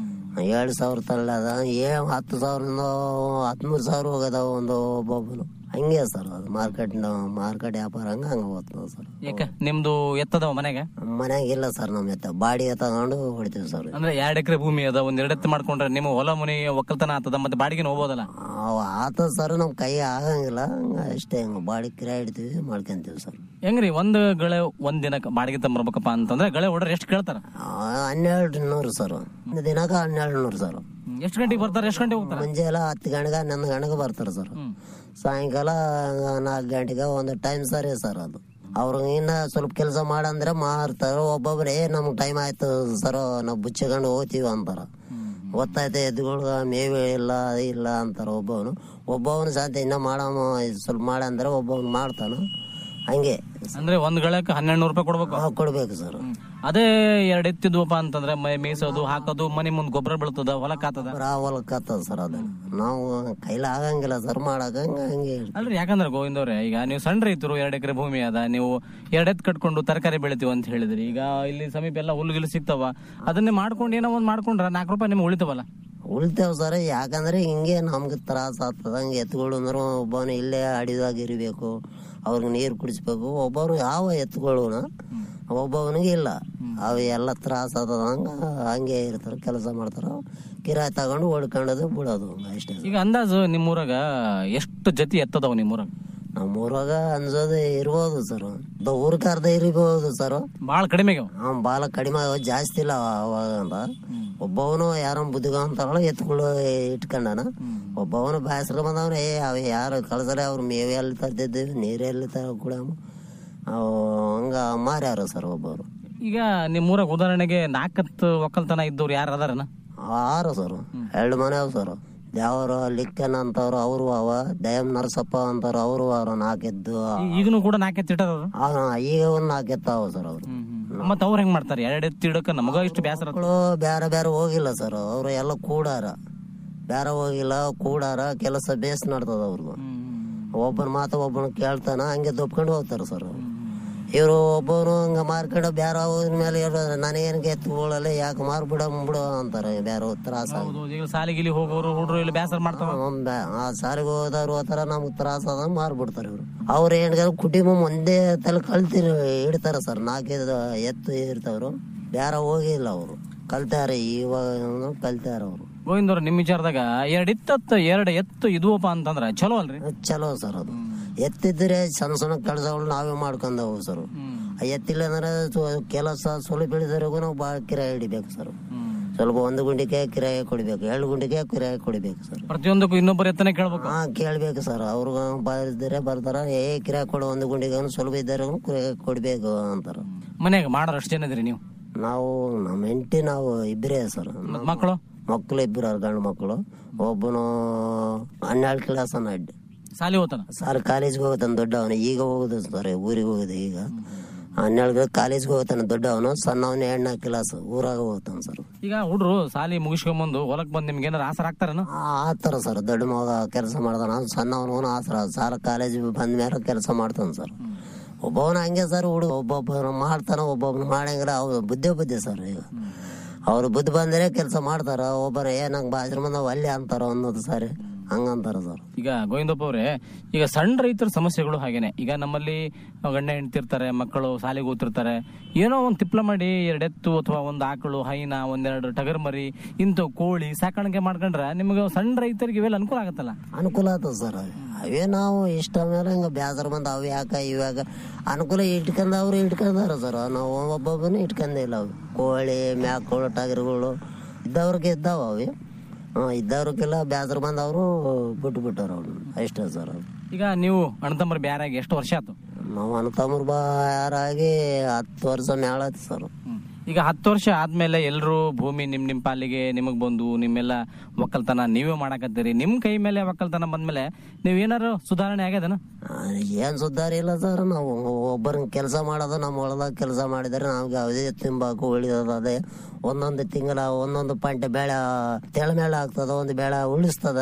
ಎರಡು ಸಾವಿರ ತಳ್ಳದ ಏ ಹತ್ತು ಸಾವಿರದಿಂದ ಹದಿಮೂರು ಸಾವಿರ ಹೋಗದ ಒಂದು ಒಬ್ಬೊಬ್ಬನು ಹಂಗೆ ಸರ್ ಅದು ಮಾರ್ಕೆಟ್ ಮಾರ್ಕೆಟ್ ವ್ಯಾಪಾರ ಹಂಗ ಹಂಗ ಹೋಗ್ತದ ಸರ್ ಯಾಕ ನಿಮ್ದು ಎತ್ತದವ ಮನೆಗೆ ಮನ್ಯಾಗ ಇಲ್ಲ ಸರ್ ನಮ್ಮ ಎತ್ತ ಬಾಡಿಗೆ ತಗೊಂಡು ಹೊಡಿತೀವಿ ಸರ್ ಅಂದ್ರೆ ಎರಡ್ ಎಕರೆ ಭೂಮಿ ಅದ ಒಂದ್ ಎರಡ್ ಎತ್ತು ಮಾಡ್ಕೊಂಡ್ರೆ ನಿಮ್ಮ ಹೊಲ ಮನೆ ಒಕ್ಕಲ್ತನ ಆತದ ಮತ್ತೆ ಬಾಡಿಗೆ ಹೋಗೋದಲ್ಲ ಅವ್ ಆತದ ಸರ್ ನಮ್ ಕೈ ಆಗಂಗಿಲ್ಲ ಹಂಗ ಅಷ್ಟೇ ಹಂಗ ಬಾಡಿಗೆ ಕಿರಾಯ ಇಡ್ತೀವಿ ಮಾಡ್ಕೊಂತೀವಿ ಸರ್ ಹೆಂಗ್ರಿ ಒಂದ್ ಗಳೆ ಒಂದ್ ದಿನಕ್ಕೆ ಬಾಡಿಗೆ ತಗೊಂಬರ್ಬೇಕಪ್ಪ ಅಂತಂದ್ರೆ ಗಳೆ ಹೊಡ್ರೆ ಎಷ್ಟು ಕೇಳ್ತಾರ ಹನ್ನೆರಡು ನೂರು ಸರ್ ಒಂದು ದಿನಕ್ಕೆ ಹನ್ನೆರಡು ನೂರು ಸರ್ ಎಷ್ಟು ಗಂಟೆಗೆ ಬರ್ತಾರೆ ಎಷ್ಟು ಗಂಟೆಗೆ ಹೋಗ್ತಾರೆ ಮುಂಜಾನೆ ಹತ್ತು ಗಂಟೆಗೆ ಹನ್ನೊಂದು ಗಂಟೆಗೆ ಬರ್ತಾರೆ ಸರ್ ಸಾಯಂಕಾಲ ನಾಲ್ಕು ಗಂಟೆಗೆ ಒಂದು ಟೈಮ್ ಸರಿ ಸರ್ ಅದು ಅವ್ರು ಇನ್ನ ಸ್ವಲ್ಪ ಕೆಲಸ ಮಾಡಂದ್ರೆ ಮಾರ್ತಾರ ಒಬ್ಬೊಬ್ರೆ ನಮ್ಗೆ ಟೈಮ್ ಆಯ್ತು ಸರ್ ನಾವು ಬುಚ್ಚಿಕೊಂಡು ಹೋಗ್ತೀವಿ ಅಂತಾರ ಗೊತ್ತಾಯ್ತು ಎದ್ದುಗಳು ಮೇವೆ ಇಲ್ಲ ಅದು ಇಲ್ಲ ಅಂತಾರ ಒಬ್ಬವನು ಒಬ್ಬವನು ಸಾಧ್ಯ ಇನ್ನ ಮಾಡಮ್ಮ ಇದು ಸ್ವಲ್ಪ ಮಾಡಂದ್ರೆ ಒಬ್ಬವನು ಮಾಡ್ತಾನ ಹಂಗೆ ಅಂದ್ರೆ ಒಂದ್ ಗಳಕ್ಕೆ ಹನ್ನೆರಡು ನೂರು ರೂಪಾಯಿ ಕೊಡ್ಬೇಕು ಕೊಡ್ಬೇಕು ಸರ್ ಅದೇ ಎರಡ್ ಎತ್ತಿದ್ವಪ್ಪ ಅಂತಂದ್ರೆ ಮೈ ಮೇಯ್ಸೋದು ಹಾಕೋದು ಮನೆ ಮುಂದ್ ಗೊಬ್ಬರ ಬೀಳ್ತದ ಹೊಲಕ್ ಆತದ ಹೊಲಕ್ಕತ್ತದ ಸರ್ ಅದನ್ನ ನಾವು ಕೈಲಿ ಆಗಂಗಿಲ್ಲ ಸರ್ ಮಾಡಕ್ ಹಂಗ ಹಂಗೆ ಅಲ್ರಿ ಯಾಕಂದ್ರೆ ಗೋವಿಂದವ್ರೆ ಈಗ ನೀವು ಸಣ್ಣ ರೈತರು ಎರಡ್ ಎಕರೆ ಭೂಮಿ ಅದ ನೀವು ಎರಡ್ ಎತ್ ಕಟ್ಕೊಂಡು ತರಕಾರಿ ಬೆಳಿತೀವಿ ಅಂತ ಹೇಳಿದ್ರಿ ಈಗ ಇಲ್ಲಿ ಸಮೀಪ ಎಲ್ಲ ಹುಲ್ಲು ಸಿಗ್ತಾವ ಅದನ್ನೇ ಮಾಡ್ಕೊಂಡು ಏನೋ ಒಂದ್ ಮಾಡ್ಕೊಂಡ್ರ ನಾಲ್ಕು ರೂಪಾಯಿ ನಿಮ್ಗೆ ಉಳಿತಾವಲ್ಲ ಉಳ್ತೇವ್ ಸರ್ ಯಾಕಂದ್ರೆ ಹಿಂಗೆ ನಮ್ಗೆ ತ್ರಾಸ ಆಗ್ತದ ಹಂಗೆ ಎತ್ತುಗಳು ಅಂದ್ರೆ ಒಬ್ಬನು ಇಲ್ಲೇ ಅಡಿದಾಗ ಇರಬೇಕು ಅವ್ರಿಗೆ ನೀರು ಕುಡಿಸ್ಬೇಕು ಒಬ್ಬರು ಯಾವ ಎತ್ತುಗಳೂನ ಒಬ್ಬವನಿಗೆ ಇಲ್ಲ ಅವು ಎಲ್ಲ ತ್ರಾಸ ಆತದ ಹಂಗ ಹಂಗೆ ಇರ್ತಾರ ಕೆಲಸ ಮಾಡ್ತಾರ ಕಿರಾಯ ತಗೊಂಡು ಓಡ್ಕೊಂಡದು ಬಿಡೋದು ಅಷ್ಟೇ ಈಗ ಅಂದಾಜು ನಿಮ್ಮೂರಾಗ ಎಷ್ಟು ಜತಿ ಎತ್ತದವ ನಿಮ್ಮೂರಾಗ ನಮ್ಮೂರಾಗ ಅನ್ಸೋದು ಇರ್ಬೋದು ಸರ್ ಊರ್ ಕರ್ದ ಇರ್ಬೋದು ಸರ್ ಬಾಳ ಕಡಿಮೆ ಹ್ಮ್ ಬಾಳ ಕಡಿಮೆ ಅವ ಜಾಸ್ತಿ ಇಲ್ಲ ಅವಾಗ ಅಂತ ಒಬ್ಬವನು ಯಾರೋ ಬುದ್ಧಿಗ ಅಂತಾರಲ್ಲ ಎತ್ಗಳು ಇಟ್ಕೊಂಡನ ಒಬ್ಬವನು ಬ್ಯಾಸರ ಬಂದವನು ಏ ಅವ ಯಾರು ಕಳ್ಸರೆ ಅವ್ರು ಮೇವೆ ಎಲ್ಲಿ ತರ್ತಿದ್ದೀವಿ ನೀರು ಎಲ್ಲಿ ತರ ಕೂಡ ಅವು ಹಂಗ ಮಾರ್ಯಾರ ಸರ್ ಒಬ್ಬರು ಈಗ ನಿಮ್ಮೂರಾಗ ಉದಾಹರಣೆಗೆ ನಾಲ್ಕತ್ತು ಒಕ್ಕಲ್ತನ ಇದ್ದವ್ರು ಯಾರು ಅದಾರನ ಆರು ಸರ್ ಎರಡು ಮನೆ ಅವ ಸರ್ ದೇವರು ಲಿಕ್ಕನ್ ಅಂತವ್ರು ಅವರು ಅವ ದಯಮ್ ನರಸಪ್ಪ ಅಂತಾರ ಅವರು ಅವ್ರ ನಾಲ್ಕೆದ್ದು ಈಗನು ಕೂಡ ನಾಲ್ಕೆತ್ತು ಇಟ್ಟಾರ ಅವ್ರು ಆ, ಈಗ ಒಂದ್ ನಾಲ್ಕೆತ್ತಾವ ಸರ್ ಅವ್ರು ಮತ್ತ ಅವ್ರ ಹೆಂಗ್ ಮಾಡ್ತಾರೆ ಎರಡ್ ಎತ್ತು ಇಡಕ ನಮಗ ಇಷ್ಟು ಬೇಸರ ಮಕ್ಕಳು ಬೇರೆ ಬೇರೆ ಹೋಗಿಲ್ಲ ಸರ್ ಅವ್ರು ಎಲ್ಲ ಕೂಡಾರ ಬೇರೆ ಹೋಗಿಲ್ಲ ಕೂಡಾರ ಕೆಲಸ ಬೇಸ್ ನಡ್ತದ ಅವ್ರದ್ದು ಒಬ್ಬನ ಮಾತು ಒಬ್ಬನ ಕೇಳ್ತಾನ ಹಂಗೆ ದೊಪ್ಕೊಂಡು ಹೋಗ್ತಾರ ಸರ್ ಇವರು ಒಬ್ಬನು ಹಂಗ ಮಾರ್ಕೊಂಡು ಬೇರೆ ಹೋದ ಮೇಲೆ ನನಗೇನು ಎತ್ತುಗಳಲ್ಲ ಯಾಕೆ ಮಾರ್ಬಿಡ ಬಿಡು ಅಂತಾರೆ ಬೇರೆ ತ್ರಾಸ ಈಗ ಸಾಲಿಗಿಲಿ ಹೋಗೋರು ಹುಡ್ರು ಇಲ್ಲಿ ಬೇಸರ ಮಾಡ್ತಾವ ಆ ಸಾರಿಗೆ ಹೋದವ್ರು ಹೋತಾರ ನಮ್ಗೆ ತ್ರಾಸ ಅದ ಮಾರ್ಬಿಡ್ತಾರೆ ಇವ್ರು ಅವ್ರ ಏನ್ಗ ಕುಟುಂಬ ಒಂದೇ ತಲೆ ಕಲ್ತಿ ಇಡ್ತಾರ ಸರ್ ನಾಲ್ಕೈದು ಎತ್ತು ಇರ್ತಾವ್ರು ಬೇರೆ ಹೋಗಿಲ್ಲ ಅವರು ಕಲ್ತಾರ ಇವಾಗ ಕಲ್ತಾರ ಅವರು ಗೋವಿಂದವ್ರ ನಿಮ್ ವಿಚಾರದಾಗ ಎರಡ್ ಇತ್ತತ್ತು ಎರಡ್ ಎತ್ತು ಇದುವಪ್ಪ ಅಂತಂದ್ರ ಚಲೋ ಅಲ್ರಿ ಚಲೋ ಸರ್ ಅದು ಎತ್ತಿದ್ರೆ ಸಣ್ಣ ಸಣ್ಣ ಕೆಲಸಗಳು ನಾವೇ ಮಾಡ್ಕೊಂಡವು ಸರ್ ಎತ್ತಿಲ್ಲ ಅಂದ್ರೆ ಸ್ವ- ಕೆಲಸ ಸ್ವಲ್ಪ ಬೆಳೆದವರೆಗೂ ನಾವು ಭಾಳ ಕಿರಾಯ ಹಿಡಿಬೇಕು ಸರ್ ಸ್ವಲ್ಪ ಒಂದು ಗುಂಡಿಗೆ ಕಿರಾಯ ಕೊಡ್ಬೇಕು ಎರಡು ಗುಂಡಿಗೆ ಕಿರಾಯ ಕೊಡ್ಬೇಕು ಸರ್ ಪ್ರತಿಯೊಂದಕ್ಕೂ ಇನ್ನೊಬ್ಬರ ಎತ್ತನೆ ಕೇಳ್ಬೇಕು ಹಾ ಕೇಳ್ಬೇಕು ಸರ್ ಅವ್ರು ಬರ್ದಿದ್ರೆ ಬರ್ತಾರ ಏ ಕಿರಾಯ ಕೊಡು ಒಂದು ಗುಂಡಿಗೆ ಸ್ವಲ್ಪ ಇದ್ದಾರೆ ಕಿರಾಯ ಕೊಡ್ಬೇಕು ಅಂತಾರ ಮನ್ಯಾಗ ಮಾಡೋರು ಅಷ್ಟು ಜನ ಇದ್ರಿ ನೀವು ನಾವು ನಮ್ಮ ಹೆಂಡತಿ ನಾವು ಇಬ್ಬರೇ ಸರ್ ಮತ್ ಮಕ್ಕಳು ಮಕ್ಕಳು ಇಬ್ಬರು ಅವ್ರ ಗಂಡು ಮಕ್ಕಳು ಒಬ್ಬನು ಹನ್ನೆರಡು ಕ್ಲಾಸ್ ಅಡ್ಡ ಸಾಲಿ ಹೋತಾನ ಸರ್ ಕಾಲೇಜ್ಗೆ ಹೋಗ್ತಾನೆ ದೊಡ್ಡವನು ಈಗ ಹೋಗುದು ಸರ್ ಊರಿಗೆ ಹೋಗುದು ಈಗ ಹನ್ನೆರಡು ಕಾಲೇಜ್ಗೆ ಹೋಗ್ತಾನೆ ದೊಡ್ಡವನು ಸಣ್ಣವನು ಎರಡನೇ ಕ್ಲಾಸ್ ಊರಾಗ ಹೋಗ್ತಾನೆ ಸರ್ ಈಗ ಹುಡ್ರು ಸಾಲಿ ಮುಗಿಸ್ಕೊಂಬಂದು ಹೊಲಕ್ ಬಂದ್ ನಿಮ್ಗೆ ಏನಾರ ಆಸರ ಆಗ್ತಾರನ ಆತರ ಸರ್ ದೊಡ್ಡ ಮಗ ಕೆಲಸ ಮಾಡ್ತಾನ ಸಣ್ಣವನು ಆಸರ ಸಾಲ ಕಾಲೇಜ್ ಬಂದ ಮೇಲೆ ಕೆಲಸ ಮಾಡ್ತಾನೆ ಸರ್ ಒಬ್ಬವನ ಹಂಗೆ ಸರ್ ಹುಡುಗ ಒಬ್ಬೊಬ್ಬನ ಮಾಡ್ತಾನ ಒಬ್ಬೊಬ್ಬನ ಮಾಡಂಗಿಲ್ಲ ಅವ್ರು ಬುದ್ಧಿ ಬುದ್ಧಿ ಸರ್ ಈಗ ಅವ್ರು ಬುದ್ಧಿ ಬಂದರೆ ಕೆಲಸ ಮಾಡ್ತಾರ ಒಬ್ಬನ ಏ ನಂಗೆ ಬಾಜ್ರ ಬಂದವ ಅಲ್ಲಿ ಅಂತಾರ ಅನ್ನೋದು ಸರ್ ಹಂಗಂತಾರ ಸರ್ ಈಗ ಗೋವಿಂದಪ್ಪ ಅವರೇ ಈಗ ಸಣ್ಣ ರೈತರ ಸಮಸ್ಯೆಗಳು ಹಾಗೇನೆ ಈಗ ನಮ್ಮಲ್ಲಿ ಗಂಡ ಹೆಂಡ್ತಿರ್ತಾರೆ ಮಕ್ಕಳು ಶಾಲೆಗೆ ಓದ್ತಿರ್ತಾರೆ ಏನೋ ಒಂದು ತಿಪ್ಲ ಮಾಡಿ ಎರಡೆತ್ತು ಅಥವಾ ಒಂದು ಆಕಳು ಹೈನ ಒಂದೆರಡು ಟಗರ್ ಮರಿ ಇಂಥವು ಕೋಳಿ ಸಾಕಾಣಿಕೆ ಮಾಡ್ಕೊಂಡ್ರೆ ನಿಮ್ಗೆ ಸಣ್ಣ ರೈತರಿಗೆ ಇವೆಲ್ಲ ಅನುಕೂಲ ಆಗತ್ತಲ್ಲ ಅನುಕೂಲ ಆತದ ಸರ್ ಅವೇ ನಾವು ಇಷ್ಟ ಮೇಲೆ ಹಿಂಗ ಬೇಸರ ಬಂದ ಅವು ಯಾಕ ಇವಾಗ ಅನುಕೂಲ ಇಟ್ಕೊಂಡ್ ಅವ್ರು ಇಟ್ಕೊಂಡಾರ ಸರ್ ನಾವು ಒಬ್ಬೊಬ್ಬನು ಇಟ್ಕೊಂಡಿಲ್ಲ ಅವು ಕೋಳಿ ಮ್ಯಾಕೋಳು ಟಗರುಗಳು ಇದ್ದವ್ರಿಗೆ ಇದ್ದಾವ ಅವಿ ಹ್ಮ್ ಇದ್ದವ್ರಿಗೆಲ್ಲ ಬೇಸರ ಬಂದವರು ಬಿಟ್ಟು ಬಿಟ್ಟಾರ ಅವ್ರು ಅಷ್ಟೇ ಸರ್ ಈಗ ನೀವು ಅಣ್ಣ ತಮ್ಮರು ಬ್ಯಾರಾಗಿ ಎಷ್ಟು ವರ್ಷ ಆಯ್ತು ನಾವು ಅಣ್ಣತಮ್ಮರು ಬಾ ಯಾರಾಗಿ ಹತ್ತು ವರ್ಷ ಮೇಳಾಯ್ತು ಸರ್ ಈಗ ಹತ್ತು ವರ್ಷ ಆದ್ಮೇಲೆ ಎಲ್ಲರೂ ಭೂಮಿ ನಿಮ್ ನಿಮ್ ಪಾಲಿಗೆ ನಿಮಗ್ ಬಂದು ನಿಮ್ಮೆಲ್ಲ ಒಕ್ಕಲ್ತನ ನೀವೇ ಮಾಡಕತ್ತೀರಿ ನಿಮ್ ಕೈ ಮೇಲೆ ಒಕ್ಕಲ್ತನ ಬಂದ್ಮೇಲೆ ನೀವ್ ಏನಾರು ಸುಧಾರಣೆ ಆಗ್ಯದನ ಏನ್ ಸುಧಾರ ಇಲ್ಲ ಸರ್ ನಾವು ಒಬ್ಬರ ಕೆಲಸ ಮಾಡೋದು ನಮ್ಮ ಹೊಲದಾಗ ಕೆಲಸ ಮಾಡಿದ್ರೆ ನಮ್ಗೆ ಯಾವುದೇ ತಿಂಬಾಕು ಉಳಿಯೋದು ಅದೇ ಒಂದೊಂದು ತಿಂಗಳ ಒಂದೊಂದು ಪಂಟೆ ಬೆಳೆ ತೆಳಮೇಳ ಆಗ್ತದ ಒಂದು ಬೆಳೆ ಉಳಿಸ್ತದ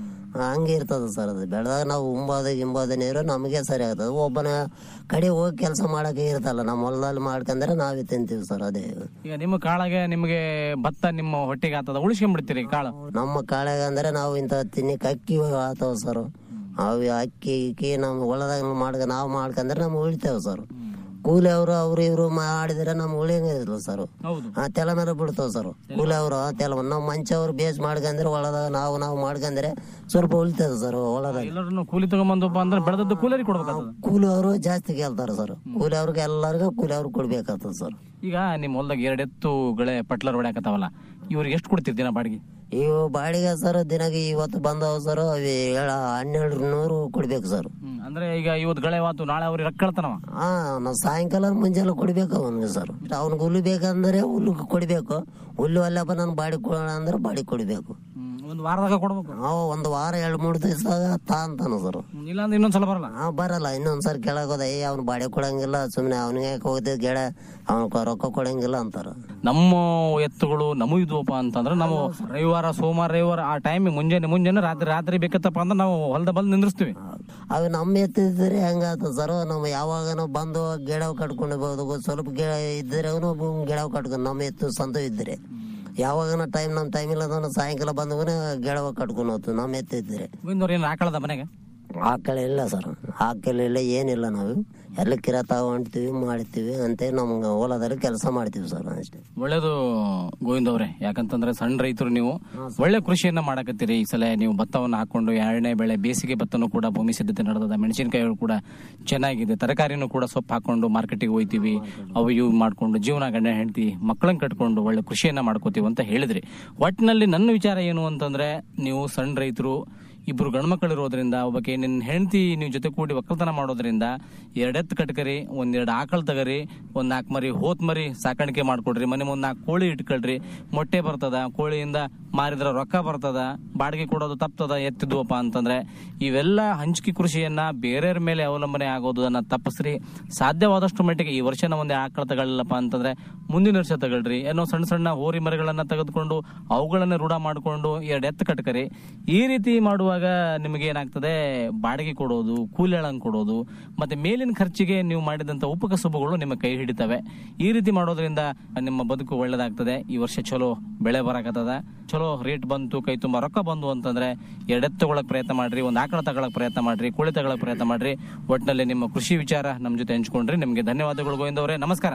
ಹಂಗೆ ಇರ್ತದ ಸರ್ ಅದು ಬೆಳೆದಾಗ ನಾವು ಉಂಬೋದು ಗಿಂಬೋದು ನೀರು ನಮಗೆ ಸರಿ ಆಗ್ತದೆ ಒಬ್ಬನ ಕಡೆ ಹೋಗಿ ಕೆಲಸ ಮಾಡಕ್ಕೆ ಇರ್ತಲ್ಲ ನಮ್ಮ ಹೊಲದಲ್ಲಿ ಮಾಡ್ಕಂದ್ರೆ ನಾವೇ ತಿಂತೀವಿ ಸರ್ ಅದೇ ಈಗ ನಿಮ್ಮ ಕಾಳಗೆ ನಿಮಗೆ ಭತ್ತ ನಿಮ್ಮ ಹೊಟ್ಟೆಗೆ ಆತದ ಉಳಿಸ್ಕೊಂಡ್ಬಿಡ್ತೀರಿ ಕಾಳು ನಮ್ಮ ಕಾಳೆಗ ಅಂದ್ರೆ ನಾವು ಇಂಥ ತಿನ್ನಿಕ್ ಅಕ್ಕಿ ಆತಾವ ಸರ್ ಅವು ಅಕ್ಕಿ ಇಕ್ಕಿ ನಮ್ಮ ಹೊಲದಾಗ ಮಾಡ್ಕ ನಾವು ಮಾಡ್ಕಂದ್ರೆ ನಮ್ಗೆ ಉಳಿತೇವೆ ಸರ್ ಕೂಲಿ ಅವರು ಅವ್ರು ಇವ್ರು ಮಾಡಿದ್ರೆ ನಮ್ಗೆ ಉಳಿಯಂಗಿಲ್ಲ ಸರ್ ಆ ತೆಲ ಮೇಲೆ ಬಿಡ್ತಾವ ಸರ್ ಕೂಲಿ ಅವರು ತೆಲ ನಾವು ಮಂಚ ಅವ್ರು ಬೇಸ್ ಮಾಡ್ಕಂದ್ರೆ ಹೊಲದಾಗ ನಾವು ನಾವು ಮಾಡ್ಕಂದ್ರೆ ಸ್ವಲ್ಪ ಉಳಿತದ ಸರ್ ಹೊಲದಾಗ ಎಲ್ಲರನ್ನು ಕೂಲಿ ತಗೊಂಬಂದಪ್ಪ ಅಂದ್ರೆ ಬೆಳೆದದ್ದು ಕೂಲರಿ ಕೊಡ್ಬೇಕಾಗ್ತದ ಕೂಲಿ ಅವರು ಜಾಸ್ತಿ ಕೇಳ್ತಾರ ಸರ್ ಕೂಲಿ ಅವ್ರಿಗೆ ಎಲ್ಲರಿಗೂ ಕೂಲಿ ಅವ್ರು ಕೊಡ್ಬೇಕಾಗ್ತದ ಸರ್ ಈಗ ನಿಮ್ಮ ಹೊಲ್ದಾಗ ಎರಡೆತ್ತು ಗಳೆ ಪಟ್ಲರ್ ಹೊಡ್ಯಾಕತ್ತಾವಲ್ಲ ಇವ್ರಿಗೆ ಎಷ್ಟು ಕೊಡ್ತೀರಿ ದಿನ ಬಾಡಿಗೆ ಇವು ಬಾಡಿಗೆ ಸರ್ ದಿನಕ್ಕೆ ಇವತ್ತು ಬಂದವ ಸರ್ ಅವಿ ಏಳ ಹನ್ನೆರಡು ನೂರು ಕೊಡ್ಬೇಕು ಸರ್ ಅಂದ್ರೆ ಈಗ ಇವತ್ತು ಗಳೆ ವಾತು ನಾಳೆ ಅವ್ರಿಗೆ ರೊಕ್ಕ ಕೇಳ್ತಾನವ ಹಾ ನಾವು ಸಾಯಂಕಾಲ ಮುಂಜಾನೆ ಕೊಡ್ಬೇಕು ಅವನಿಗೆ ಸರ್ ಅವ್ನಿಗೆ ಹುಲ್ಲು ಬೇಕಂದ್ರೆ ಹುಲ್ಲು ಕೊಡ್ಬೇಕು ಹುಲ್ಲು ಅಲ್ಲಪ್ಪ ನಾನು ಬಾಡಿ ಕೊಡೋಣ ಅಂದ್ರೆ ಬಾಡಿ ಕೊಡ್ಬೇಕು ಒಂದು ವಾರದಾಗ ಕೊಡ್ಬೇಕು ನಾವು ಒಂದು ವಾರ ಎರಡು ಮೂರು ದಿವಸದಾಗ ತಾ ಅಂತಾನ ಸರ್ ಇಲ್ಲಾಂದ್ರೆ ಇನ್ನೊಂದ್ಸಲ ಬರಲ್ಲ ಹಾ ಬರಲ್ಲ ಇನ್ನೊಂದ್ಸರಿ ಕೆಳಗೋದ ಏ ಅವ್ನು ಬಾಡಿ ಕೊಡಂಗಿಲ್ಲ ಸುಮ್ನೆ ಅವನಿಗೆ ಹೋಗ್ತಿದ್ ಗೆಳೆ ಅವ್ನ ರೊಕ್ಕ ಕೊಡಂಗಿಲ್ಲ ಅಂತಾರ ನಮ್ಮ ಎತ್ತುಗಳು ನಮೂ ಇದ್ವಪ್ಪ ಅಂತಂದ್ರೆ ನಾವು ರವಿವಾರ ಸೋಮವಾರ ರವಿವಾರ ಆ ಟೈಮ್ ಮುಂಜಾನೆ ಮುಂಜಾನೆ ರಾತ್ರಿ ರಾತ್ರಿ ಬೇಕತ್ತಪ್ಪ ಅಂದ್ರೆ ನಾವು ಹೊಲದ ಬಂದು ನಿಂದ್ರಿಸ್ತೀವಿ ಅವು ನಮ್ಮ ಎತ್ತಿದ್ರೆ ಹೆಂಗಾತ ಸರ್ ನಾವು ಯಾವಾಗ ಬಂದು ಗೆಳವ್ ಕಟ್ಕೊಂಡು ಹೋಗ್ಬೋದು ಸ್ವಲ್ಪ ಗೆಳ ಇದ್ರೆ ಗೆಳವ್ ಕಟ್ಕೊಂಡು ನಮ್ಮ ಎತ್ತು ಸ್ವಂತ ಇದ್ರೆ ಯಾವಾಗ ಟೈಮ್ ನಮ್ಮ ಟೈಮ್ ಇಲ್ಲ ಅಂದ್ರೆ ಸಾಯಂಕಾಲ ಬಂದವನೇ ಗೆಳವ ಕಟ್ಕೊಂಡು ಹೋಗ್ತು ನಮ್ಮ ಎತ್ತು ಇದ್ರೆ ಗೋವಿಂದವ್ರು ಏನು ಹಾಕಳದ ಮನೆಗೆ ಆಕಳ ಇಲ್ಲ ಸರ್ ಆಕಳ ಇಲ್ಲ ಏನಿಲ್ಲ ನಾವು ಎಲ್ಲ ಕಿರ ತಗೊಂಡ್ತೀವಿ ಮಾಡ್ತೀವಿ ಅಂತ ನಮ್ಗೆ ಹೊಲದಲ್ಲಿ ಕೆಲಸ ಮಾಡ್ತೀವಿ ಸರ್ ಅಷ್ಟೇ ಒಳ್ಳೇದು ಗೋವಿಂದ ಅವ್ರೆ ಯಾಕಂತಂದ್ರೆ ಸಣ್ಣ ರೈತರು ನೀವು ಒಳ್ಳೆ ಕೃಷಿಯನ್ನ ಮಾಡಕತ್ತೀರಿ ಈ ಸಲ ನೀವು ಭತ್ತವನ್ನು ಹಾಕೊಂಡು ಎರಡನೇ ಬೆಳೆ ಬೇಸಿಗೆ ಭತ್ತನೂ ಕೂಡ ಭೂಮಿ ಸಿದ್ಧತೆ ನಡೆದದ ಮೆಣಸಿನಕಾಯಿಗಳು ಕೂಡ ಚೆನ್ನಾಗಿದೆ ತರಕಾರಿನೂ ಕೂಡ ಸೊಪ್ಪು ಹಾಕೊಂಡು ಮಾರ್ಕೆಟಿಗೆ ಹೋಯ್ತೀವಿ ಅವು ಇವು ಮಾಡ್ಕೊಂಡು ಜೀವನ ಗಂಡ ಹೆಂಡತಿ ಮಕ್ಕಳನ್ನ ಕಟ್ಕೊಂಡು ಒಳ್ಳೆ ಕೃಷಿಯನ್ನ ಮಾಡ್ಕೋತೀವಿ ಅಂತ ಹೇಳಿದ್ರಿ ಒಟ್ಟಿನಲ್ಲಿ ನನ್ನ ವಿಚಾರ ಏನು ಅಂತಂದ್ರೆ ನೀವು ಸಣ್ಣ ರೈತರು ಇಬ್ರು ಗಂಡ್ಮಕ್ಳು ಇರೋದ್ರಿಂದ ಒಬ್ಬಕ್ಕೆ ನಿನ್ನ ಹೆಂಡತಿ ನೀವು ಜೊತೆ ಕೂಡಿ ಒಕ್ಕಲ್ತನ ಮಾಡೋದ್ರಿಂದ ಎರಡೆತ್ತು ಕಟ್ಕರಿ ಒಂದೆರಡು ಆಕಳು ತಗರಿ ಒಂದ್ ನಾಲ್ಕು ಮರಿ ಹೋತ್ ಮರಿ ಸಾಕಾಣಿಕೆ ಮಾಡ್ಕೊಡ್ರಿ ಮನೆ ಮುಂದ್ ನಾಲ್ಕು ಕೋಳಿ ಇಟ್ಕೊಳ್ರಿ ಮೊಟ್ಟೆ ಬರ್ತದ ಕೋಳಿಯಿಂದ ಮಾರಿದ್ರ ರೊಕ್ಕ ಬರ್ತದ ಬಾಡಿಗೆ ಕೊಡೋದು ತಪ್ತದ ಎತ್ತಿದ್ವಪ್ಪ ಅಂತಂದ್ರೆ ಇವೆಲ್ಲ ಹಂಚಿಕೆ ಕೃಷಿಯನ್ನ ಬೇರೆಯವ್ರ ಮೇಲೆ ಅವಲಂಬನೆ ಆಗೋದನ್ನ ತಪ್ಪಿಸ್ರಿ ಸಾಧ್ಯವಾದಷ್ಟು ಮಟ್ಟಿಗೆ ಈ ವರ್ಷ ಒಂದೇ ಆಕಳ ತಗೊಳ್ಳಪ್ಪ ಅಂತಂದ್ರೆ ಮುಂದಿನ ವರ್ಷ ತಗೊಳ್ರಿ ಏನೋ ಸಣ್ಣ ಸಣ್ಣ ಹೋರಿ ಮರಿಗಳನ್ನ ತೆಗೆದುಕೊಂಡು ಅವುಗಳನ್ನ ರೂಢ ಮಾಡಿಕೊಂಡು ಎರಡು ಎತ್ತು ಕಟ್ಕರಿ ಈ ರೀತಿ ಮಾಡುವಾಗ ನಿಮಗೆ ಏನಾಗ್ತದೆ ಬಾಡಿಗೆ ಕೊಡೋದು ಕೂಲಿ ಆಳನ್ ಕೊಡೋದು ಮತ್ತೆ ಮೇಲಿನ ಖರ್ಚಿಗೆ ನೀವು ಮಾಡಿದಂತ ಉಪಕಸಬುಗಳು ನಿಮ್ಮ ಕೈ ಹಿಡಿತವೆ ಈ ರೀತಿ ಮಾಡೋದ್ರಿಂದ ನಿಮ್ಮ ಬದುಕು ಒಳ್ಳೇದಾಗ್ತದೆ ಈ ವರ್ಷ ಚಲೋ ಬೆಳೆ ಬರಕತ್ತದ ಚಲೋ ರೇಟ್ ಬಂತು ಕೈ ತುಂಬಾ ರೊಕ್ಕ ಬಂದು ಅಂತಂದ್ರೆ ಎರಡೆತ್ತು ತಗೊಳಕ್ ಪ್ರಯತ್ನ ಮಾಡ್ರಿ ಒಂದ್ ಆಕಳ ತಗೊಳಕ್ ಪ್ರಯತ್ನ ಮಾಡ್ರಿ ಕೋಳಿ ತಗೊಳಕ್ ಪ್ರಯತ್ನ ಮಾಡ್ರಿ ಒಟ್ಟಿನಲ್ಲಿ ನಿಮ್ಮ ಕೃಷಿ ವಿಚಾರ ನಮ್ ಜೊತೆ ಹಂಚ್ಕೊಂಡ್ರಿ ನಿಮ್ಗೆ ಧನ್ಯವಾದಗಳು ಗೋವಿಂದವ್ರೆ ನಮಸ್ಕಾರ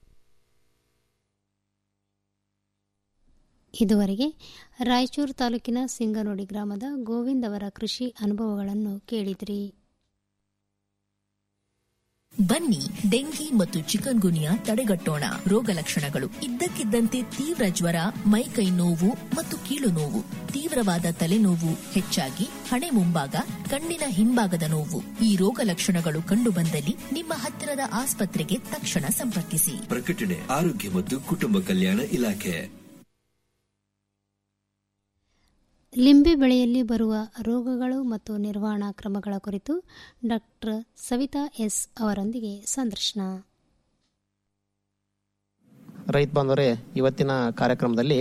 ಇದುವರೆಗೆ ರಾಯಚೂರು ತಾಲೂಕಿನ ಸಿಂಗನೋಡಿ ಗ್ರಾಮದ ಗೋವಿಂದ್ ಅವರ ಕೃಷಿ ಅನುಭವಗಳನ್ನು ಕೇಳಿದ್ರಿ ಬನ್ನಿ ಡೆಂಗಿ ಮತ್ತು ಚಿಕನ್ ಗುನಿಯಾ ತಡೆಗಟ್ಟೋಣ ರೋಗ ಲಕ್ಷಣಗಳು ಇದ್ದಕ್ಕಿದ್ದಂತೆ ತೀವ್ರ ಜ್ವರ ಮೈಕೈ ನೋವು ಮತ್ತು ಕೀಲು ನೋವು ತೀವ್ರವಾದ ತಲೆನೋವು ಹೆಚ್ಚಾಗಿ ಹಣೆ ಮುಂಭಾಗ ಕಣ್ಣಿನ ಹಿಂಭಾಗದ ನೋವು ಈ ರೋಗ ಲಕ್ಷಣಗಳು ಕಂಡುಬಂದಲ್ಲಿ ನಿಮ್ಮ ಹತ್ತಿರದ ಆಸ್ಪತ್ರೆಗೆ ತಕ್ಷಣ ಸಂಪರ್ಕಿಸಿ ಪ್ರಕಟಣೆ ಆರೋಗ್ಯ ಮತ್ತು ಕುಟುಂಬ ಕಲ್ಯಾಣ ಇಲಾಖೆ ಲಿಂಬೆ ಬೆಳೆಯಲ್ಲಿ ಬರುವ ರೋಗಗಳು ಮತ್ತು ನಿರ್ವಹಣಾ ಕ್ರಮಗಳ ಕುರಿತು ಡಾಕ್ಟರ್ ಸವಿತಾ ಎಸ್ ಅವರೊಂದಿಗೆ ಸಂದರ್ಶನ ರೈತ ಬಾಂಧವರೇ ಇವತ್ತಿನ ಕಾರ್ಯಕ್ರಮದಲ್ಲಿ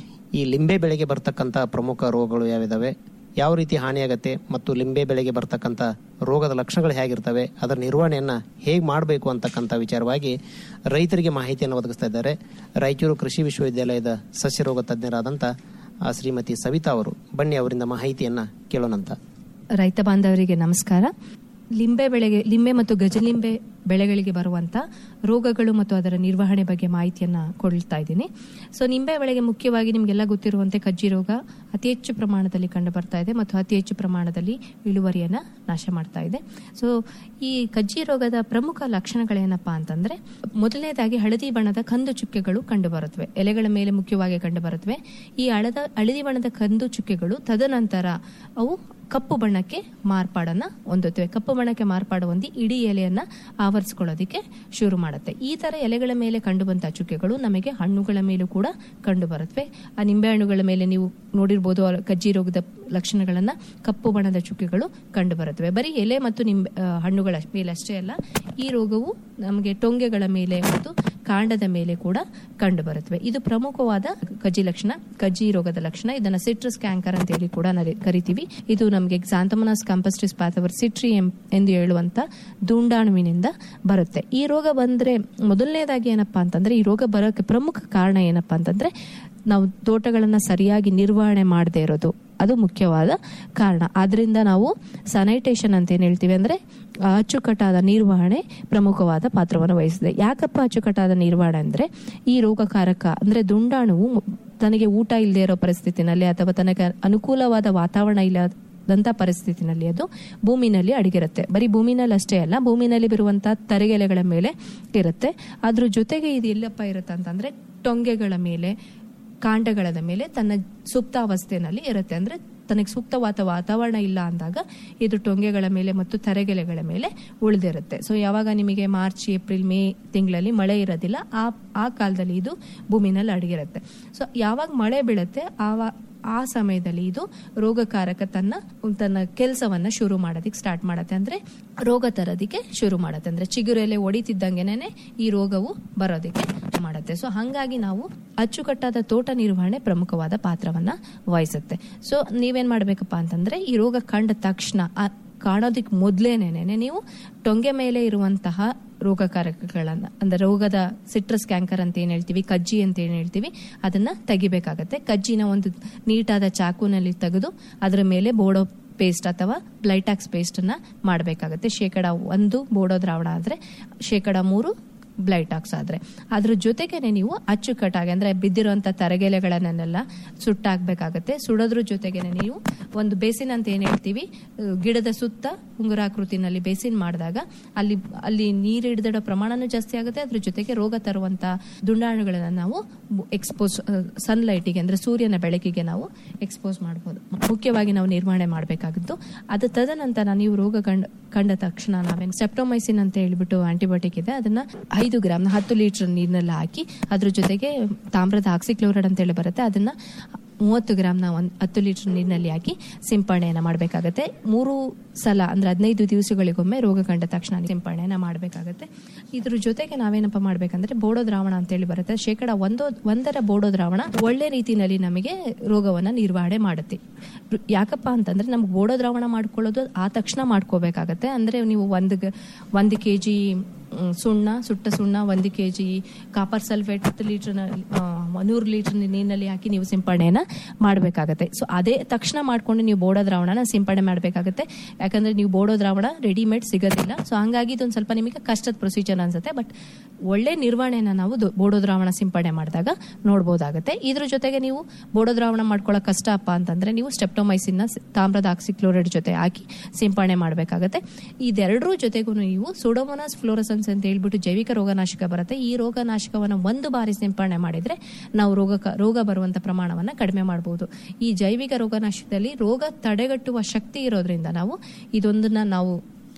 ಈ ಲಿಂಬೆ ಬೆಳೆಗೆ ಬರ್ತಕ್ಕಂಥ ಪ್ರಮುಖ ರೋಗಗಳು ಯಾವಿದಾವೆ ಯಾವ ರೀತಿ ಹಾನಿಯಾಗತ್ತೆ ಮತ್ತು ಲಿಂಬೆ ಬೆಳೆಗೆ ಬರ್ತಕ್ಕಂಥ ರೋಗದ ಲಕ್ಷಣಗಳು ಹೇಗಿರ್ತವೆ ಅದರ ನಿರ್ವಹಣೆಯನ್ನ ಹೇಗೆ ಮಾಡಬೇಕು ಅಂತಕ್ಕಂಥ ವಿಚಾರವಾಗಿ ರೈತರಿಗೆ ಮಾಹಿತಿಯನ್ನು ಒದಗಿಸ್ತಾ ಇದ್ದಾರೆ ರಾಯಚೂರು ಕೃಷಿ ವಿಶ್ವವಿದ್ಯಾಲಯದ ಸಸ್ಯರೋಗ ತಜ್ಞರಾದಂಥ ಆ ಶ್ರೀಮತಿ ಸವಿತಾ ಅವರು ಬನ್ನಿ ಅವರಿಂದ ಮಾಹಿತಿಯನ್ನ ಕೇಳೋಣಂತ ರೈತ ಬಾಂಧವರಿಗೆ ನಮಸ್ಕಾರ ಲಿಂಬೆ ಬೆಳೆಗೆ ಲಿಂಬೆ ಮತ್ತು ಗಜಲಿಂಬೆ ಬೆಳೆಗಳಿಗೆ ಬರುವಂತ ರೋಗಗಳು ಮತ್ತು ಅದರ ನಿರ್ವಹಣೆ ಬಗ್ಗೆ ಮಾಹಿತಿಯನ್ನ ಕೊಡ್ತಾ ಇದ್ದೀನಿ ಸೊ ನಿಂಬೆ ಬೆಳೆಗೆ ಮುಖ್ಯವಾಗಿ ನಿಮಗೆಲ್ಲ ಗೊತ್ತಿರುವಂತೆ ಕಜ್ಜಿ ರೋಗ ಅತಿ ಹೆಚ್ಚು ಪ್ರಮಾಣದಲ್ಲಿ ಕಂಡು ಬರ್ತಾ ಇದೆ ಮತ್ತು ಅತಿ ಹೆಚ್ಚು ಪ್ರಮಾಣದಲ್ಲಿ ಇಳುವರಿಯನ್ನ ನಾಶ ಮಾಡ್ತಾ ಇದೆ ಸೊ ಈ ಕಜ್ಜಿ ರೋಗದ ಪ್ರಮುಖ ಲಕ್ಷಣಗಳೇನಪ್ಪಾ ಅಂತಂದ್ರೆ ಮೊದಲನೇದಾಗಿ ಹಳದಿ ಬಣ್ಣದ ಕಂದು ಚುಕ್ಕೆಗಳು ಕಂಡು ಬರುತ್ತವೆ ಎಲೆಗಳ ಮೇಲೆ ಮುಖ್ಯವಾಗಿ ಕಂಡು ಬರುತ್ತವೆ ಈ ಹಳದ ಹಳದಿ ಬಣ್ಣದ ಕಂದು ಚುಕ್ಕೆಗಳು ತದನಂತರ ಅವು ಕಪ್ಪು ಬಣ್ಣಕ್ಕೆ ಮಾರ್ಪಾಡನ್ನ ಹೊಂದುತ್ತವೆ ಕಪ್ಪು ಬಣ್ಣಕ್ಕೆ ಮಾರ್ಪಾಡು ಹೊಂದಿ ಇಡೀ ಎಲೆಯನ್ನ ಆವರಿಸಿಕೊಳ್ಳೋದಕ್ಕೆ ಶುರು ಮಾಡುತ್ತೆ ಈ ತರ ಎಲೆಗಳ ಮೇಲೆ ಕಂಡುಬಂತಹ ಚುಕ್ಕೆಗಳು ನಮಗೆ ಹಣ್ಣುಗಳ ಮೇಲೂ ಕೂಡ ಕಂಡು ಬರುತ್ತವೆ ಆ ನಿಂಬೆ ಹಣ್ಣುಗಳ ಮೇಲೆ ನೀವು ನೋಡಿರ್ಬೋದು ಆ ಕಜ್ಜಿ ರೋಗದ ಲಕ್ಷಣಗಳನ್ನ ಕಪ್ಪು ಬಣ್ಣದ ಚುಕ್ಕೆಗಳು ಕಂಡು ಬರುತ್ತವೆ ಬರೀ ಎಲೆ ಮತ್ತು ನಿಂಬೆ ಆ, ಹಣ್ಣುಗಳ ಮೇಲೆ ಅಷ್ಟೇ ಅಲ್ಲ ಈ ರೋಗವು ನಮಗೆ ಟೊಂಗೆಗಳ ಮೇಲೆ ಮತ್ತು ಕಾಂಡದ ಮೇಲೆ ಕೂಡ ಕಂಡು ಬರುತ್ತವೆ ಇದು ಪ್ರಮುಖವಾದ ಕಜ್ಜಿ ಲಕ್ಷಣ ಕಜ್ಜಿ ರೋಗದ ಲಕ್ಷಣ ಇದನ್ನ ಸಿಟ್ರಸ್ ಕ್ಯಾಂಕರ್ ಅಂತ ಹೇಳಿ ಕೂಡ ನರಿ- ಕರಿತೀವಿ ಇದು ನಮಗೆ ಕ್ಸಾಂಥಮನಾಸ್ ಕಂಪಸ್ಟಿಸ್ ಪ್ಯಾಥವರ್ ಸಿಟ್ರಿ ಎಂ- ಎಂದು ಹೇಳುವಂತ ದುಂಡಾಣುವಿನಿಂದ ಬರುತ್ತೆ ಈ ರೋಗ ಬಂದ್ರೆ ಮೊದಲನೇದಾಗಿ ಏನಪ್ಪಾ ಅಂತಂದ್ರೆ ಈ ರೋಗ ಬರೋಕೆ ಪ್ರಮುಖ ಕಾರಣ ಏನಪ್ಪಾ ಅಂತಂದ್ರೆ ನಾವು ತೋಟಗಳನ್ನ ಸರಿಯಾಗಿ ನಿರ್ವಹಣೆ ಮಾಡದೇ ಇರೋದು ಅದು ಮುಖ್ಯವಾದ ಕಾರಣ ಆದ್ರಿಂದ ನಾವು ಸ್ಯಾನಿಟೇಷನ್ ಅಂತ ಏನ್ ಹೇಳ್ತೀವಿ ಅಂದ್ರೆ ಆ ಅಚ್ಚುಕಟ್ಟಾದ ನಿರ್ವಹಣೆ ಪ್ರಮುಖವಾದ ಪಾತ್ರವನ್ನು ವಹಿಸಿದೆ ಯಾಕಪ್ಪ ಅಚ್ಚುಕಟ್ಟಾದ ನಿರ್ವಹಣೆ ಅಂದ್ರೆ ಈ ರೋಗಕಾರಕ ಅಂದ್ರೆ ದುಂಡಾಣುವು ಮು- ತನಗೆ ಊಟ ಇಲ್ಲದೆ ಇರೋ ಪರಿಸ್ಥಿತಿನಲ್ಲಿ ಅಥವಾ ತನಗೆ ಅನುಕೂಲವಾದ ವಾತಾವರಣ ಇಲ್ಲ ದಂತ ಪರಿಸ್ಥಿತಿನಲ್ಲಿ ಅದು ಭೂಮಿನಲ್ಲಿ ಅಡಗಿರುತ್ತೆ ಬರೀ ಭೂಮಿನಲ್ಲಿ ಅಷ್ಟೇ ಅಲ್ಲ ಭೂಮಿನಲ್ಲಿ ಬರುವಂತಹ ತರೆಗೆಲೆಗಳ ಮೇಲೆ ಇರುತ್ತೆ ಅದ್ರ ಜೊತೆಗೆ ಇದು ಎಲ್ಲಪ್ಪ ಇರುತ್ತೆ ಅಂತಂದ್ರೆ ಟೊಂಗೆಗಳ ಮೇಲೆ ಕಾಂಡಗಳ ಮೇಲೆ ತನ್ನ ಸುಪ್ತಾವಸ್ಥೆಯಲ್ಲಿ ಇರುತ್ತೆ ಅಂದ್ರೆ ತನಗೆ ಸೂಕ್ತವಾದ ವಾತಾವರಣ ಇಲ್ಲ ಅಂದಾಗ ಇದು ಟೊಂಗೆಗಳ ಮೇಲೆ ಮತ್ತು ತರೆಗೆಲೆಗಳ ಮೇಲೆ ಉಳಿದಿರುತ್ತೆ ಸೊ ಯಾವಾಗ ನಿಮಗೆ ಮಾರ್ಚ್ ಏಪ್ರಿಲ್ ಮೇ ತಿಂಗಳಲ್ಲಿ ಮಳೆ ಇರೋದಿಲ್ಲ ಆ ಆ ಕಾಲದಲ್ಲಿ ಇದು ಭೂಮಿನಲ್ಲಿ ಅಡಗಿರುತ್ತೆ ಸೊ ಯಾವಾಗ ಮಳೆ ಬೀಳುತ್ತೆ ಆವಾಗ ಆ ಸಮಯದಲ್ಲಿ ಇದು ರೋಗಕಾರಕ ತನ್ನ ತನ್ನ ಕೆಲಸವನ್ನ ಶುರು ಮಾಡೋದಕ್ಕೆ ಸ್ಟಾರ್ಟ್ ಮಾಡತ್ತೆ ಅಂದ್ರೆ ರೋಗ ತರೋದಕ್ಕೆ ಶುರು ಮಾಡತ್ತೆ ಅಂದ್ರೆ ಚಿಗುರೆಲೆ ಹೊಡಿತಿದ್ದಂಗೆನೆ ಈ ರೋಗವು ಬರೋದಕ್ಕೆ ಮಾಡುತ್ತೆ ಸೊ ಹಂಗಾಗಿ ನಾವು ಅಚ್ಚುಕಟ್ಟಾದ ತೋಟ ನಿರ್ವಹಣೆ ಪ್ರಮುಖವಾದ ಪಾತ್ರವನ್ನ ವಹಿಸುತ್ತೆ ಸೊ ನೀವೇನ್ ಮಾಡ್ಬೇಕಪ್ಪ ಅಂತಂದ್ರೆ ಈ ರೋಗ ಕಂಡ ತಕ್ಷಣ ಆ ಕಾಣೋದಕ್ಕೆ ಮೊದಲೇನೇನೆ ನೀವು ಟೊಂಗೆ ಮೇಲೆ ಇರುವಂತಹ ರೋಗಕಾರಕಗಳನ್ನ ಅಂದ್ರೆ ರೋಗದ ಸಿಟ್ರಸ್ ಕ್ಯಾಂಕರ್ ಅಂತ ಏನ್ ಹೇಳ್ತೀವಿ ಕಜ್ಜಿ ಅಂತ ಏನ್ ಹೇಳ್ತೀವಿ ಅದನ್ನ ತೆಗಿಬೇಕಾಗತ್ತೆ ಕಜ್ಜಿನ ಒಂದು ನೀಟಾದ ಚಾಕುನಲ್ಲಿ ತೆಗೆದು ಅದರ ಮೇಲೆ ಬೋಡೋ ಪೇಸ್ಟ್ ಅಥವಾ ಬ್ಲೈಟ್ಯಾಕ್ಸ್ ಪೇಸ್ಟ್ ಅನ್ನ ಮಾಡಬೇಕಾಗತ್ತೆ ಶೇಕಡ ಒಂದು ಬೋಡೋ ದ್ರಾವಣ ಆದ್ರೆ ಶೇಕಡ ಮೂರು ಬ್ಲೈಟಾಕ್ಸ್ ಆದ್ರೆ ಅದ್ರ ಜೊತೆಗೇನೆ ನೀವು ಅಚ್ಚುಕಟ್ಟಾಗಿ ಅಂದ್ರೆ ಬಿದ್ದಿರುವಂತ ತರಗೆಲೆಗಳನ್ನೆಲ್ಲ ಸುಟ್ಟಾಕ್ಬೇಕಾಗತ್ತೆ ಸುಡೋದ್ರ ಜೊತೆಗೇನೆ ನೀವು ಒಂದು ಬೇಸಿನ್ ಅಂತ ಏನ್ ಹೇಳ್ತೀವಿ ಅಹ್, ಗಿಡದ ಸುತ್ತ ಉಂಗುರಾಕೃತಿನಲ್ಲಿ ಬೇಸಿನ್ ಮಾಡಿದಾಗ ಅಲ್ಲಿ ಅಲ್ಲಿ ನೀರು ಹಿಡಿದಿಡೋ ಪ್ರಮಾಣನೂ ಜಾಸ್ತಿ ಆಗುತ್ತೆ ಅದ್ರ ಜೊತೆಗೆ ರೋಗ ತರುವಂತ ದುಂಡಾಣುಗಳನ್ನ ನಾವು ಎಕ್ಸ್ಪೋಸ್ ಸನ್ಲೈಟಿಗೆ ಅಂದ್ರೆ ಸೂರ್ಯನ ಬೆಳಕಿಗೆ ನಾವು ಎಕ್ಸ್ಪೋಸ್ ಮಾಡಬಹುದು ಮುಖ್ಯವಾಗಿ ನಾವು ನಿರ್ವಹಣೆ ಮಾಡಬೇಕಾಗಿದ್ದು ಅದು ತದನಂತರ ನೀವು ರೋಗ ಕಂಡ ಕಂಡ ತಕ್ಷಣ ನಾವೇನು ಸೆಪ್ಟೋಮೈಸಿನ್ ಅಂತ ಹೇಳ್ಬಿಟ್ಟು ಆಂಟಿಬಯೋಟಿಕ್ ಇದೆ ಅದನ್ನ ಐದು ಗ್ರಾಮ್ ಹತ್ತು ಲೀಟರ್ ನೀರಿನಲ್ಲಿ ಹಾಕಿ ಅದ್ರ ಜೊತೆಗೆ ತಾಮ್ರದ ಆಕ್ಸಿಕ್ಲೋರೈಡ್ ಅಂತ ಹೇಳಿ ಬರುತ್ತೆ ಅದನ್ನ ಮೂವತ್ತು ಗ್ರಾಮ್ನ ಒಂದು ಹತ್ತು ಲೀಟರ್ ನೀರಿನಲ್ಲಿ ಹಾಕಿ ಸಿಂಪಡಣೆಯನ್ನ ಮಾಡಬೇಕಾಗತ್ತೆ ಮೂರು ಸಲ ಅಂದ್ರೆ ಹದಿನೈದು ದಿವಸಗಳಿಗೊಮ್ಮೆ ರೋಗ ಕಂಡ ತಕ್ಷಣ ಸಿಂಪಡಣೆಯನ್ನ ಮಾಡಬೇಕಾಗತ್ತೆ ಇದ್ರ ಜೊತೆಗೆ ನಾವೇನಪ್ಪ ಮಾಡ್ಬೇಕಂದ್ರೆ ಬೋಡೋ ದ್ರಾವಣ ಅಂತ ಹೇಳಿ ಬರುತ್ತೆ ಶೇಕಡ ಒಂದೋ ಒಂದರ ಬೋಡೋ ದ್ರಾವಣ ಒಳ್ಳೆ ರೀತಿಯಲ್ಲಿ ನಮಗೆ ರೋಗವನ್ನ ನಿರ್ವಹಣೆ ಮಾಡುತ್ತೆ ಯಾಕಪ್ಪ ಅಂತಂದ್ರೆ ನಮ್ಗೆ ಬೋಡೋ ದ್ರಾವಣ ಮಾಡ್ಕೊಳ್ಳೋದು ಆ ತಕ್ಷಣ ಮಾಡ್ಕೋಬೇಕಾಗತ್ತೆ ಅಂದ್ರೆ ನೀವು ಒಂದು ಗ- ಒಂದು ಕೆ ಜಿ ಸುಣ್ಣ ಸುಟ್ಟ ಸುಣ್ಣ ಒಂದು ಕೆ ಜಿ ಕಾಪರ್ ಸಲ್ಫೇಟ್ ಹತ್ತು ಲೀಟರ್ ನೂರು ಲೀಟರ್ ನೀರಿನಲ್ಲಿ ಹಾಕಿ ನೀವು ಸಿಂಪಡಣೆಯನ್ನ ಮಾಡಬೇಕಾಗತ್ತೆ ಸೊ ಅದೇ ತಕ್ಷಣ ಮಾಡ್ಕೊಂಡು ನೀವು ಬೋಡೋ ದ್ರಾವಣನ ಸಿಂಪಡಣೆ ಮಾಡಬೇಕಾಗತ್ತೆ ಯಾಕಂದ್ರೆ ನೀವು ಬೋಡೋ ದ್ರಾವಣ ರೆಡಿಮೇಡ್ ಸಿಗೋದಿಲ್ಲ ಸೊ ಹಂಗಾಗಿ ಇದೊಂದು ಸ್ವಲ್ಪ ನಿಮಗೆ ಕಷ್ಟದ ಪ್ರೊಸೀಜರ್ ಅನ್ಸುತ್ತೆ ಬಟ್ ಒಳ್ಳೆ ನಿರ್ವಹಣೆನ ನಾವು ದೊ- ಬೋಡೋ ದ್ರಾವಣ ಸಿಂಪಡಣೆ ಮಾಡಿದಾಗ ನೋಡ್ಬೋದಾಗುತ್ತೆ ಇದ್ರ ಜೊತೆಗೆ ನೀವು ಬೋಡೋ ದ್ರಾವಣ ಮಾಡ್ಕೊಳ್ಳೋ ಕಷ್ಟ ಅಪ್ಪ ಅಂತಂದ್ರೆ ನೀವು ಸ್ಟೆಪ್ಟೊಮೈಸಿನ್ ತಾಮ್ರದ ಆಕ್ಸಿಕ್ಲೋರೈಡ್ ಜೊತೆ ಹಾಕಿ ಸಿಂಪಡಣೆ ಮಾಡಬೇಕಾಗತ್ತೆ ಇದೆರಡರ ಜೊತೆಗೂ ನೀವು ಸೋಡೋಮೋನಾಸ್ ಫ್ಲೋರಸನ್ಸ್ ಅಂತ ಹೇಳ್ಬಿಟ್ಟು ಜೈವಿಕ ರೋಗನಾಶಕ ಬರುತ್ತೆ ಈ ರೋಗನಾಶಕವನ್ನು ಒಂದು ಬಾರಿ ಸಿಂಪಡಣೆ ಮಾಡಿದ್ರೆ ನಾವು ರೋಗ ರೋಗ ಬರುವಂತ ಪ್ರಮಾಣವನ್ನ ಕಡಿಮೆ ಮಾಡಬಹುದು ಈ ಜೈವಿಕ ರೋಗನಾಶಕದಲ್ಲಿ ರೋಗ ತಡೆಗಟ್ಟುವ ಶಕ್ತಿ ಇರೋದ್ರಿಂದ ನಾವು ಇದೊಂದನ್ನ ನಾವು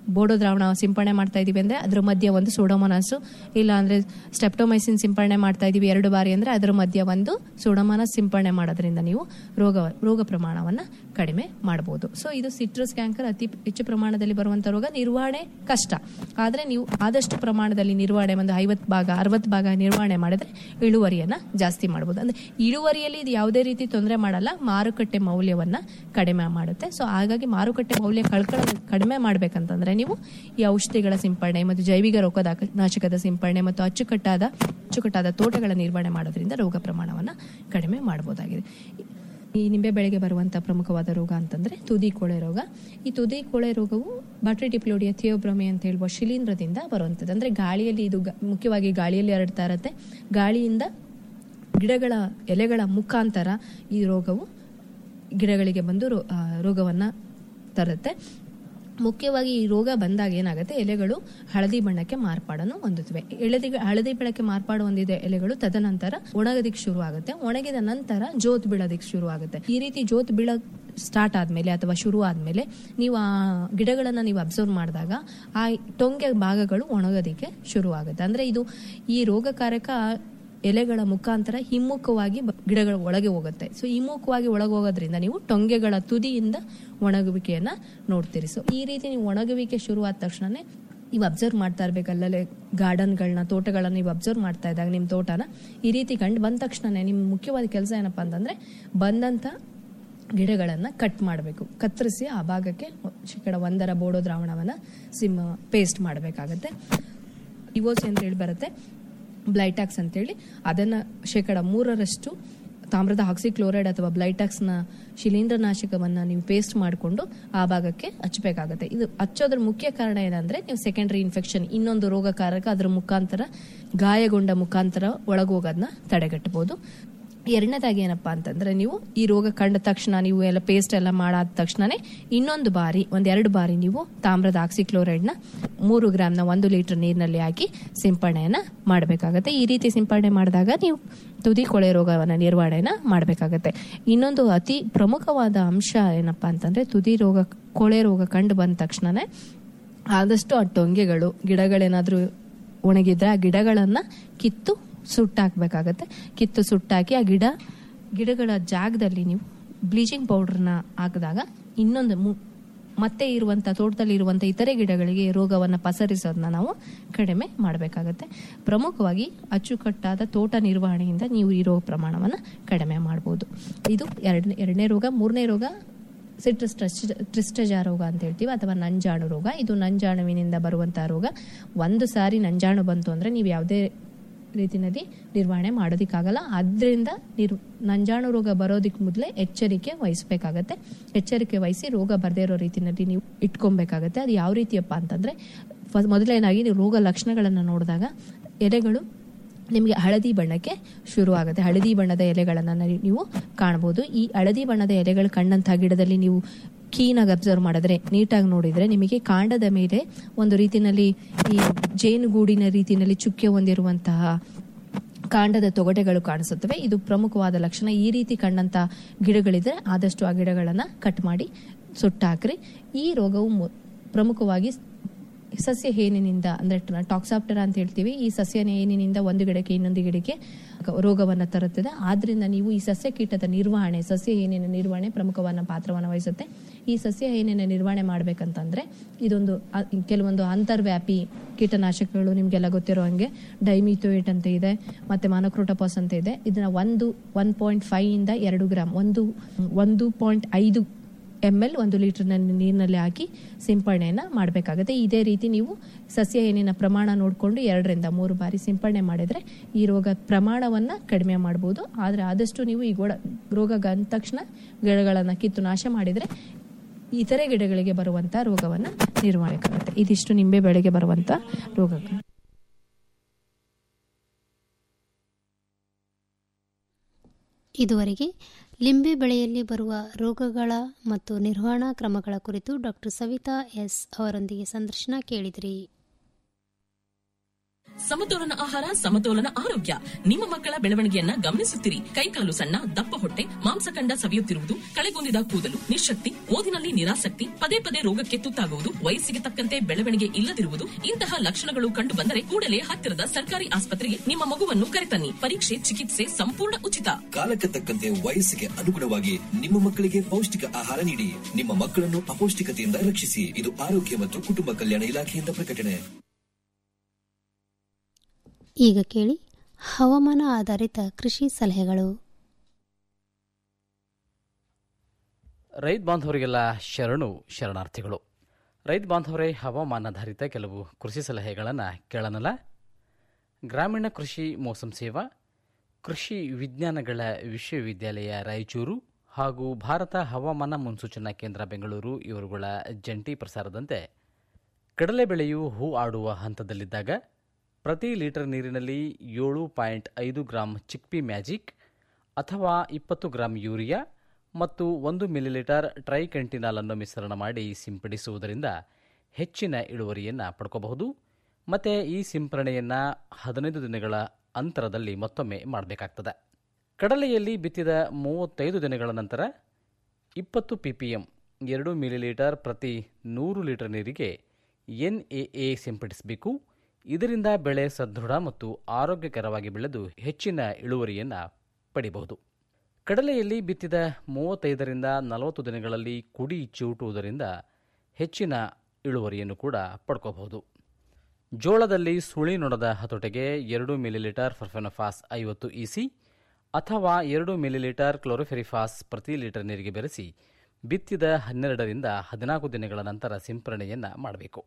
ಬೋಡೋ ದ್ರಾವಣ ಸಿಂಪಡಣೆ ಮಾಡ್ತಾ ಇದೀವಿ ಅಂದ್ರೆ ಅದ್ರ ಮಧ್ಯೆ ಒಂದು ಸೂಡೋಮೋನಾಸ್ ಇಲ್ಲ ಅಂದ್ರೆ ಸ್ಟೆಪ್ಟೋಮೈಸಿನ್ ಸಿಂಪಡಣೆ ಮಾಡ್ತಾ ಇದೀವಿ ಎರಡು ಬಾರಿ ಅಂದ್ರೆ ಅದ್ರ ಮಧ್ಯೆ ಒಂದು ಸೂಡೋಮೋನಾಸ್ ಸಿಂಪಡಣೆ ಮಾಡೋದ್ರಿಂದ ನೀವು ರೋಗ ರೋಗ ಪ್ರಮಾಣವನ್ನ ಕಡಿಮೆ ಮಾಡಬಹುದು ಸೊ ಇದು ಸಿಟ್ರಸ್ ಕ್ಯಾಂಕರ್ ಅತಿ ಹೆಚ್ಚು ಪ್ರಮಾಣದಲ್ಲಿ ಬರುವಂತ ರೋಗ ನಿರ್ವಹಣೆ ಕಷ್ಟ ಆದ್ರೆ ನೀವು ಆದಷ್ಟು ಪ್ರಮಾಣದಲ್ಲಿ ನಿರ್ವಹಣೆ ಒಂದು ಐವತ್ತು ಭಾಗ ಅರವತ್ತು ಭಾಗ ನಿರ್ವಹಣೆ ಮಾಡಿದ್ರೆ ಇಳುವರಿಯನ್ನ ಜಾಸ್ತಿ ಮಾಡಬಹುದು ಅಂದ್ರೆ ಇಳುವರಿಯಲ್ಲಿ ಇದು ಯಾವುದೇ ರೀತಿ ತೊಂದರೆ ಮಾಡಲ್ಲ ಮಾರುಕಟ್ಟೆ ಮೌಲ್ಯವನ್ನ ಕಡಿಮೆ ಮಾಡುತ್ತೆ ಸೊ ಹಾಗಾಗಿ ಮಾರುಕಟ್ಟೆ ಮೌಲ್ಯ ಕಳ್ಕೊಳ್ಳೋ ಕಡಿಮೆ ಮಾಡ್ಬೇಕಂತಂದ್ರೆ ನೀವು ಈ ಔಷಧಿಗಳ ಸಿಂಪಡಣೆ ಮತ್ತು ಜೈವಿಕ ರೋಗದ ನಾಶಕದ ಸಿಂಪಡಣೆ ಮತ್ತು ಅಚ್ಚುಕಟ್ಟಾದ ಅಚ್ಚುಕಟ್ಟಾದ ತೋಟಗಳ ನಿರ್ವಹಣೆ ಮಾಡೋದ್ರಿಂದ ರೋಗ ಪ್ರಮಾಣವನ್ನ ಕಡಿಮೆ ಮಾಡಬಹುದಾಗಿದೆ ಈ ನಿಂಬೆ ಬೆಳೆಗೆ ಬರುವಂತ ಪ್ರಮುಖವಾದ ರೋಗ ಅಂತಂದ್ರೆ ತುದಿ ಕೊಳೆ ರೋಗ ಈ ತುದಿ ಕೊಳೆ ರೋಗವು ಬಾಟ್ರಿಟಿಪ್ಲೋಡಿಯಾ ಥಿಯೋಬ್ರಮೆ ಅಂತ ಹೇಳುವ ಶಿಲೀಂಧ್ರದಿಂದ ಬರುವಂಥದ್ದು ಅಂದ್ರೆ ಗಾಳಿಯಲ್ಲಿ ಇದು ಗ- ಮುಖ್ಯವಾಗಿ ಗಾಳಿಯಲ್ಲಿ ಹರಡ್ತಾ ಇರುತ್ತೆ ಗಾಳಿಯಿಂದ ಗಿಡಗಳ ಎಲೆಗಳ ಮುಖಾಂತರ ಈ ರೋಗವು ಗಿಡಗಳಿಗೆ ಬಂದು ರೋ- ಆ, ರೋಗವನ್ನ ತರುತ್ತೆ ಮುಖ್ಯವಾಗಿ ಈ ರೋಗ ಬಂದಾಗ ಏನಾಗುತ್ತೆ ಎಲೆಗಳು ಹಳದಿ ಬಣ್ಣಕ್ಕೆ ಮಾರ್ಪಾಡನ್ನು ಹೊಂದುತ್ತವೆ ಎಳೆದಿ ಹಳದಿ ಬೆಳಕ್ಕೆ ಮಾರ್ಪಾಡು ಹೊಂದಿದ ಎಲೆಗಳು ತದನಂತರ ಒಣಗದಿಕ್ ಶುರು ಆಗುತ್ತೆ ಒಣಗಿದ ನಂತರ ಜೋತ್ ಬೀಳೋದಿಕ್ ಶುರು ಆಗುತ್ತೆ ಈ ರೀತಿ ಜೋತ್ ಬೀಳ ಸ್ಟಾರ್ಟ್ ಆದ್ಮೇಲೆ ಅಥವಾ ಶುರು ಆದ್ಮೇಲೆ ನೀವು ಆ ಗಿಡಗಳನ್ನ ನೀವು ಅಬ್ಸರ್ವ್ ಮಾಡಿದಾಗ ಆ ಟೊಂಗೆ ಭಾಗಗಳು ಒಣಗೋದಿಕ್ಕೆ ಶುರು ಆಗುತ್ತೆ ಅಂದ್ರೆ ಇದು ಈ ರೋಗಕಾರಕ ಎಲೆಗಳ ಮುಖಾಂತರ ಹಿಮ್ಮುಖವಾಗಿ ಬ- ಗಿಡಗಳ ಒಳಗೆ ಹೋಗುತ್ತೆ ಸೊ ಹಿಮ್ಮುಖವಾಗಿ ಒಳಗೆ ಹೋಗೋದ್ರಿಂದ ನೀವು ಟೊಂಗೆಗಳ ತುದಿಯಿಂದ ಒಣಗುವಿಕೆಯನ್ನ ನೋಡ್ತೀರಿ ಸೊ ಈ ರೀತಿ ನೀವು ಒಣಗುವಿಕೆ ಶುರು ಆದ ತಕ್ಷಣನೇ ನೀವು ಅಬ್ಸರ್ವ್ ಮಾಡ್ತಾ ಇರ್ಬೇಕು ಅಲ್ಲಲ್ಲೇ ಗಾರ್ಡನ್ಗಳನ್ನ ತೋಟಗಳನ್ನ ನೀವು ಅಬ್ಸರ್ವ್ ಮಾಡ್ತಾ ಇದ್ದಾಗ ನಿಮ್ಮ ತೋಟನ ಈ ರೀತಿ ಕಂಡು ಬಂದ ತಕ್ಷಣನೇ ನಿಮ್ಮ ಮುಖ್ಯವಾದ ಕೆಲಸ ಏನಪ್ಪಾ ಅಂತಂದ್ರೆ ಬಂದಂತ ಗಿಡಗಳನ್ನ ಕಟ್ ಮಾಡಬೇಕು ಕತ್ತರಿಸಿ ಆ ಭಾಗಕ್ಕೆ ಶೇಕಡ ಒಂದರ ಬೋಡೋ ದ್ರಾವಣವನ್ನ ಸಿಮ್ ಪೇಸ್ಟ್ ಮಾಡಬೇಕಾಗತ್ತೆ ಇವೋಸಿ ಅಂತ ಹೇಳಿ ಬರುತ್ತೆ ಬ್ಲೈಟ್ಯಾಕ್ಸ್ ಅಂತೇಳಿ ಅದನ್ನ ಶೇಕಡ ಮೂರರಷ್ಟು ತಾಮ್ರದ ಆಕ್ಸಿಕ್ಲೋರೈಡ್ ಅಥವಾ ಬ್ಲೈಟ್ಯಾಕ್ಸ್ನ ಶಿಲೀಂಧ್ರನಾಶಕವನ್ನ ನೀವು ಪೇಸ್ಟ್ ಮಾಡಿಕೊಂಡು ಆ ಭಾಗಕ್ಕೆ ಹಚ್ಚಬೇಕಾಗುತ್ತೆ ಇದು ಹಚ್ಚೋದ್ರ ಮುಖ್ಯ ಕಾರಣ ಏನಂದ್ರೆ ನೀವು ಸೆಕೆಂಡರಿ ಇನ್ಫೆಕ್ಷನ್ ಇನ್ನೊಂದು ರೋಗಕಾರಕ ಅದರ ಮುಖಾಂತರ ಗಾಯಗೊಂಡ ಮುಖಾಂತರ ಒಳಗೋಗೋದನ್ನ ತಡೆಗಟ್ಟಬಹುದು ಎರಡನೇದಾಗಿ ಏನಪ್ಪಾ ಅಂತಂದ್ರೆ ನೀವು ಈ ರೋಗ ಕಂಡ ತಕ್ಷಣ ನೀವು ಎಲ್ಲ ಪೇಸ್ಟ್ ಎಲ್ಲ ಮಾಡಾದ ತಕ್ಷಣನೇ ಇನ್ನೊಂದು ಬಾರಿ ಒಂದ್ ಎರಡು ಬಾರಿ ನೀವು ತಾಮ್ರದ ಆಕ್ಸಿಕ್ಲೋರೈಡ್ ನ ಮೂರು ಗ್ರಾಮ್ನ ಒಂದು ಲೀಟರ್ ನೀರಿನಲ್ಲಿ ಹಾಕಿ ಸಿಂಪಡಣೆಯನ್ನ ಮಾಡಬೇಕಾಗತ್ತೆ ಈ ರೀತಿ ಸಿಂಪಡಣೆ ಮಾಡಿದಾಗ ನೀವು ತುದಿ ಕೊಳೆ ರೋಗವನ್ನ ನಿರ್ವಹಣೆನ ಮಾಡಬೇಕಾಗತ್ತೆ ಇನ್ನೊಂದು ಅತಿ ಪ್ರಮುಖವಾದ ಅಂಶ ಏನಪ್ಪಾ ಅಂತಂದ್ರೆ ತುದಿ ರೋಗ ಕೊಳೆ ರೋಗ ಕಂಡು ಬಂದ ತಕ್ಷಣನೇ ಆದಷ್ಟು ಆ ಟೊಂಗೆಗಳು ಗಿಡಗಳೇನಾದ್ರೂ ಒಣಗಿದ್ರೆ ಆ ಗಿಡಗಳನ್ನ ಕಿತ್ತು ಸುಟ್ಟಾಕ್ಬೇಕಾಗತ್ತೆ ಕಿತ್ತು ಸುಟ್ಟಾಕಿ ಆ ಗಿಡ ಗಿಡಗಳ ಜಾಗದಲ್ಲಿ ನೀವು ಬ್ಲೀಚಿಂಗ್ ಪೌಡರ್ನ ಹಾಕಿದಾಗ ಇನ್ನೊಂದು ಮು- ಮತ್ತೆ ಇರುವಂತ ತೋಟದಲ್ಲಿ ಇರುವಂತ ಇತರೆ ಗಿಡಗಳಿಗೆ ರೋಗವನ್ನ ಪಸರಿಸೋದನ್ನ ನಾವು ಕಡಿಮೆ ಮಾಡಬೇಕಾಗತ್ತೆ ಪ್ರಮುಖವಾಗಿ ಅಚ್ಚುಕಟ್ಟಾದ ತೋಟ ನಿರ್ವಹಣೆಯಿಂದ ನೀವು ಈ ರೋಗ ಪ್ರಮಾಣವನ್ನ ಕಡಿಮೆ ಮಾಡಬಹುದು ಇದು ಎರಡನೇ ಎರಡನೇ ರೋಗ ಮೂರನೇ ರೋಗ ಸಿಟ್ರಸ್ ಟ್ರಿಸ್ಟಜಾ ರೋಗ ಅಂತ ಹೇಳ್ತೀವಿ ಅಥವಾ ನಂಜಾಣು ರೋಗ ಇದು ನಂಜಾಣುವಿನಿಂದ ಬರುವಂತಹ ರೋಗ ಒಂದು ಸಾರಿ ನಂಜಾಣು ಬಂತು ಅಂದ್ರೆ ನೀವು ಯಾವುದೇ ರೀತಿನಲ್ಲಿ ನಿರ್ವಹಣೆ ಮಾಡೋದಿಕ್ಕಾಗಲ್ಲ ಅದರಿಂದ ನಿರ್ ನಂಜಾಣು ರೋಗ ಬರೋದಕ್ಕೆ ಮೊದಲೇ ಎಚ್ಚರಿಕೆ ವಹಿಸಬೇಕಾಗತ್ತೆ ಎಚ್ಚರಿಕೆ ವಹಿಸಿ ರೋಗ ಬರದೇ ಇರೋ ರೀತಿನಲ್ಲಿ ನೀವು ಇಟ್ಕೊಬೇಕಾಗತ್ತೆ ಅದು ಯಾವ ರೀತಿಯಪ್ಪ ಅಂತಂದ್ರೆ ಫ- ಮೊದಲನೇದಾಗಿ ನೀವು ರೋಗ ಲಕ್ಷಣಗಳನ್ನು ನೋಡಿದಾಗ ಎಲೆಗಳು ನಿಮಗೆ ಹಳದಿ ಬಣ್ಣಕ್ಕೆ ಶುರು ಆಗುತ್ತೆ ಹಳದಿ ಬಣ್ಣದ ಎಲೆಗಳನ್ನು ನೀವು ಕಾಣಬಹುದು ಈ ಹಳದಿ ಬಣ್ಣದ ಎಲೆಗಳು ಕಂಡಂತಹ ಗಿಡದಲ್ಲಿ ನೀವು ಕೀನಾಗಿ ಅಬ್ಸರ್ವ್ ಮಾಡಿದ್ರೆ ನೀಟಾಗಿ ನೋಡಿದ್ರೆ ನಿಮಗೆ ಕಾಂಡದ ಮೇಲೆ ಒಂದು ರೀತಿನಲ್ಲಿ ಈ ಜೇನುಗೂಡಿನ ರೀತಿಯಲ್ಲಿ ಚುಕ್ಕೆ ಹೊಂದಿರುವಂತಹ ಕಾಂಡದ ತೊಗಟೆಗಳು ಕಾಣಿಸುತ್ತವೆ ಇದು ಪ್ರಮುಖವಾದ ಲಕ್ಷಣ ಈ ರೀತಿ ಕಂಡಂತ ಗಿಡಗಳಿದ್ರೆ ಆದಷ್ಟು ಆ ಗಿಡಗಳನ್ನ ಕಟ್ ಮಾಡಿ ಸುಟ್ಟಾಕ್ರಿ ಈ ರೋಗವು ಮು- ಪ್ರಮುಖವಾಗಿ ಸಸ್ಯ ಹೇನಿನಿಂದ ಅಂದ್ರೆ ಟಾಕ್ಸಾಪ್ಟರ ಅಂತ ಹೇಳ್ತೀವಿ ಈ ಸಸ್ಯ ಹೇನಿನಿಂದ ಒಂದು ಗಿಡಕ್ಕೆ ಇನ್ನೊಂದು ಗಿಡಕ್ಕೆ ರೋಗವನ್ನ ತರುತ್ತದೆ ಆದ್ರಿಂದ ನೀವು ಈ ಸಸ್ಯ ಕೀಟದ ನಿರ್ವಹಣೆ ಸಸ್ಯ ಹೇನಿನ ನಿರ್ವಹಣೆ ಪ್ರಮುಖವಾದ ಪಾತ್ರವನ್ನು ವಹಿಸುತ್ತೆ ಈ ಸಸ್ಯ ಹೇನಿನ ನಿರ್ವಹಣೆ ಮಾಡ್ಬೇಕಂತಂದ್ರೆ ಇದೊಂದು ಅ- ಕೆಲವೊಂದು ಅಂತರ್ವ್ಯಾಪಿ ಕೀಟನಾಶಕಗಳು ನಿಮ್ಗೆಲ್ಲ ಗೊತ್ತಿರೋ ಹಂಗೆ ಡೈಮಿಥೋಯಿಟ್ ಅಂತ ಇದೆ ಮತ್ತೆ ಮಾನಕ್ರೋಟಪಾಸ್ ಅಂತ ಇದೆ ಇದನ್ನ ಒಂದು ಒನ್ ಪಾಯಿಂಟ್ ಫೈವ್ ಇಂದ ಎರಡು ಗ್ರಾಮ್ ಒಂದು ಒಂದು ಪಾಯಿಂಟ್ ಐದು ಎಮ್ ಎಲ್ ಒಂದು ಲೀಟರ್ ನೀರಿನಲ್ಲಿ ಹಾಕಿ ಸಿಂಪಡಣೆಯನ್ನ ಮಾಡಬೇಕಾಗುತ್ತೆ ಇದೇ ರೀತಿ ನೀವು ಸಸ್ಯ ಏನಿನ ಪ್ರಮಾಣ ನೋಡಿಕೊಂಡು ಎರಡರಿಂದ ಮೂರು ಬಾರಿ ಸಿಂಪಡಣೆ ಮಾಡಿದ್ರೆ ಈ ರೋಗ ಪ್ರಮಾಣವನ್ನ ಕಡಿಮೆ ಮಾಡಬಹುದು ಆದ್ರೆ ಆದಷ್ಟು ನೀವು ಈ ಗೋಡ ರೋಗ ಬಂದ ತಕ್ಷಣ ಗಿಡಗಳನ್ನ ಕಿತ್ತು ನಾಶ ಮಾಡಿದ್ರೆ ಇತರೆ ಗಿಡಗಳಿಗೆ ಬರುವಂತ ರೋಗವನ್ನ ನಿರ್ವಹಣೆಕಾಗುತ್ತೆ ಇದಿಷ್ಟು ನಿಂಬೆ ಬೆಳೆಗೆ ಬರುವಂತ ರೋಗಗಳು ಇದುವರೆಗೆ ಲಿಂಬೆ ಬೆಳೆಯಲ್ಲಿ ಬರುವ ರೋಗಗಳ ಮತ್ತು ನಿರ್ವಹಣಾ ಕ್ರಮಗಳ ಕುರಿತು ಡಾಕ್ಟರ್ ಸವಿತಾ ಎಸ್ ಅವರೊಂದಿಗೆ ಸಂದರ್ಶನ ಕೇಳಿದಿರಿ ಸಮತೋಲನ ಆಹಾರ ಸಮತೋಲನ ಆರೋಗ್ಯ ನಿಮ್ಮ ಮಕ್ಕಳ ಬೆಳವಣಿಗೆಯನ್ನ ಗಮನಿಸುತ್ತಿರಿ ಕೈಕಾಲು ಸಣ್ಣ ದಪ್ಪ ಹೊಟ್ಟೆ ಮಾಂಸಖಂಡ ಸವಿಯುತ್ತಿರುವುದು ಕಳೆಗುಂದಿದ ಕೂದಲು ನಿಶಕ್ತಿ ಓದಿನಲ್ಲಿ ನಿರಾಸಕ್ತಿ ಪದೇ ಪದೇ ರೋಗಕ್ಕೆ ತುತ್ತಾಗುವುದು ವಯಸ್ಸಿಗೆ ತಕ್ಕಂತೆ ಬೆಳವಣಿಗೆ ಇಲ್ಲದಿರುವುದು ಇಂತಹ ಲಕ್ಷಣಗಳು ಕಂಡು ಬಂದರೆ ಕೂಡಲೇ ಹತ್ತಿರದ ಸರ್ಕಾರಿ ಆಸ್ಪತ್ರೆಗೆ ನಿಮ್ಮ ಮಗುವನ್ನು ಕರೆತನ್ನಿ ಪರೀಕ್ಷೆ ಚಿಕಿತ್ಸೆ ಸಂಪೂರ್ಣ ಉಚಿತ ಕಾಲಕ್ಕೆ ತಕ್ಕಂತೆ ವಯಸ್ಸಿಗೆ ಅನುಗುಣವಾಗಿ ನಿಮ್ಮ ಮಕ್ಕಳಿಗೆ ಪೌಷ್ಟಿಕ ಆಹಾರ ನೀಡಿ ನಿಮ್ಮ ಮಕ್ಕಳನ್ನು ಅಪೌಷ್ಟಿಕತೆಯಿಂದ ರಕ್ಷಿಸಿ ಇದು ಆರೋಗ್ಯ ಮತ್ತು ಕುಟುಂಬ ಕಲ್ಯಾಣ ಇಲಾಖೆಯಿಂದ ಪ್ರಕಟಣೆ ಈಗ ಕೇಳಿ ಹವಾಮಾನ ಆಧಾರಿತ ಕೃಷಿ ಸಲಹೆಗಳು ರೈತ ಬಾಂಧವರಿಗೆಲ್ಲ ಶರಣು ಶರಣಾರ್ಥಿಗಳು ರೈತ ಬಾಂಧವರೇ ಹವಾಮಾನಾಧಾರಿತ ಕೆಲವು ಕೃಷಿ ಸಲಹೆಗಳನ್ನು ಕೇಳೋಣಲ್ಲ ಗ್ರಾಮೀಣ ಕೃಷಿ ಮೋಸಂ ಸೇವಾ ಕೃಷಿ ವಿಜ್ಞಾನಗಳ ವಿಶ್ವವಿದ್ಯಾಲಯ ರಾಯಚೂರು ಹಾಗೂ ಭಾರತ ಹವಾಮಾನ ಮುನ್ಸೂಚನಾ ಕೇಂದ್ರ ಬೆಂಗಳೂರು ಇವರುಗಳ ಜಂಟಿ ಪ್ರಸಾರದಂತೆ ಕಡಲೆ ಬೆಳೆಯು ಹೂ ಆಡುವ ಹಂತದಲ್ಲಿದ್ದಾಗ ಪ್ರತಿ ಲೀಟರ್ ನೀರಿನಲ್ಲಿ ಏಳು ಪಾಯಿಂಟ್ ಐದು ಗ್ರಾಂ ಚಿಕ್ಪಿ ಮ್ಯಾಜಿಕ್ ಅಥವಾ ಇಪ್ಪತ್ತು ಗ್ರಾಂ ಯೂರಿಯಾ ಮತ್ತು ಒಂದು ಮಿಲಿಲೀಟರ್ ಟ್ರೈಕೆಂಟಿನಾಲ್ ಅನ್ನು ಮಿಶ್ರಣ ಮಾಡಿ ಸಿಂಪಡಿಸುವುದರಿಂದ ಹೆಚ್ಚಿನ ಇಳುವರಿಯನ್ನು ಪಡ್ಕೋಬಹುದು ಮತ್ತು ಈ ಸಿಂಪರಣೆಯನ್ನು ಹದಿನೈದು ದಿನಗಳ ಅಂತರದಲ್ಲಿ ಮತ್ತೊಮ್ಮೆ ಮಾಡಬೇಕಾಗ್ತದೆ ಕಡಲೆಯಲ್ಲಿ ಬಿತ್ತಿದ ಮೂವತ್ತೈದು ದಿನಗಳ ನಂತರ ಇಪ್ಪತ್ತು ಪಿ ಪಿ ಎಂ ಎರಡು ಮಿಲಿಲೀಟರ್ ಪ್ರತಿ ನೂರು ಲೀಟರ್ ನೀರಿಗೆ ಎನ್ ಎ ಎ ಸಿಂಪಡಿಸಬೇಕು ಇದರಿಂದ ಬೆಳೆ ಸದೃಢ ಮತ್ತು ಆರೋಗ್ಯಕರವಾಗಿ ಬೆಳೆದು ಹೆಚ್ಚಿನ ಇಳುವರಿಯನ್ನು ಪಡೆಯಬಹುದು ಕಡಲೆಯಲ್ಲಿ ಬಿತ್ತಿದ ಮೂವತ್ತೈದರಿಂದ ನಲವತ್ತು ದಿನಗಳಲ್ಲಿ ಕುಡಿ ಚಿವುಟುವುದರಿಂದ ಹೆಚ್ಚಿನ ಇಳುವರಿಯನ್ನು ಕೂಡ ಪಡ್ಕೋಬಹುದು ಜೋಳದಲ್ಲಿ ಸುಳಿ ನೊಣದ ಹತೋಟೆಗೆ ಎರಡು ಮಿಲಿಲೀಟರ್ ಫರ್ಫೆನಫಾಸ್ ಐವತ್ತು ಇಸಿ ಅಥವಾ ಎರಡು ಮಿಲಿಲೀಟರ್ ಕ್ಲೋರೋಫೆರಿಫಾಸ್ ಪ್ರತಿ ಲೀಟರ್ ನೀರಿಗೆ ಬೆರೆಸಿ ಬಿತ್ತಿದ ಹನ್ನೆರಡರಿಂದ ಹದಿನಾಲ್ಕು ದಿನಗಳ ನಂತರ ಸಿಂಪರಣೆಯನ್ನು ಮಾಡಬೇಕು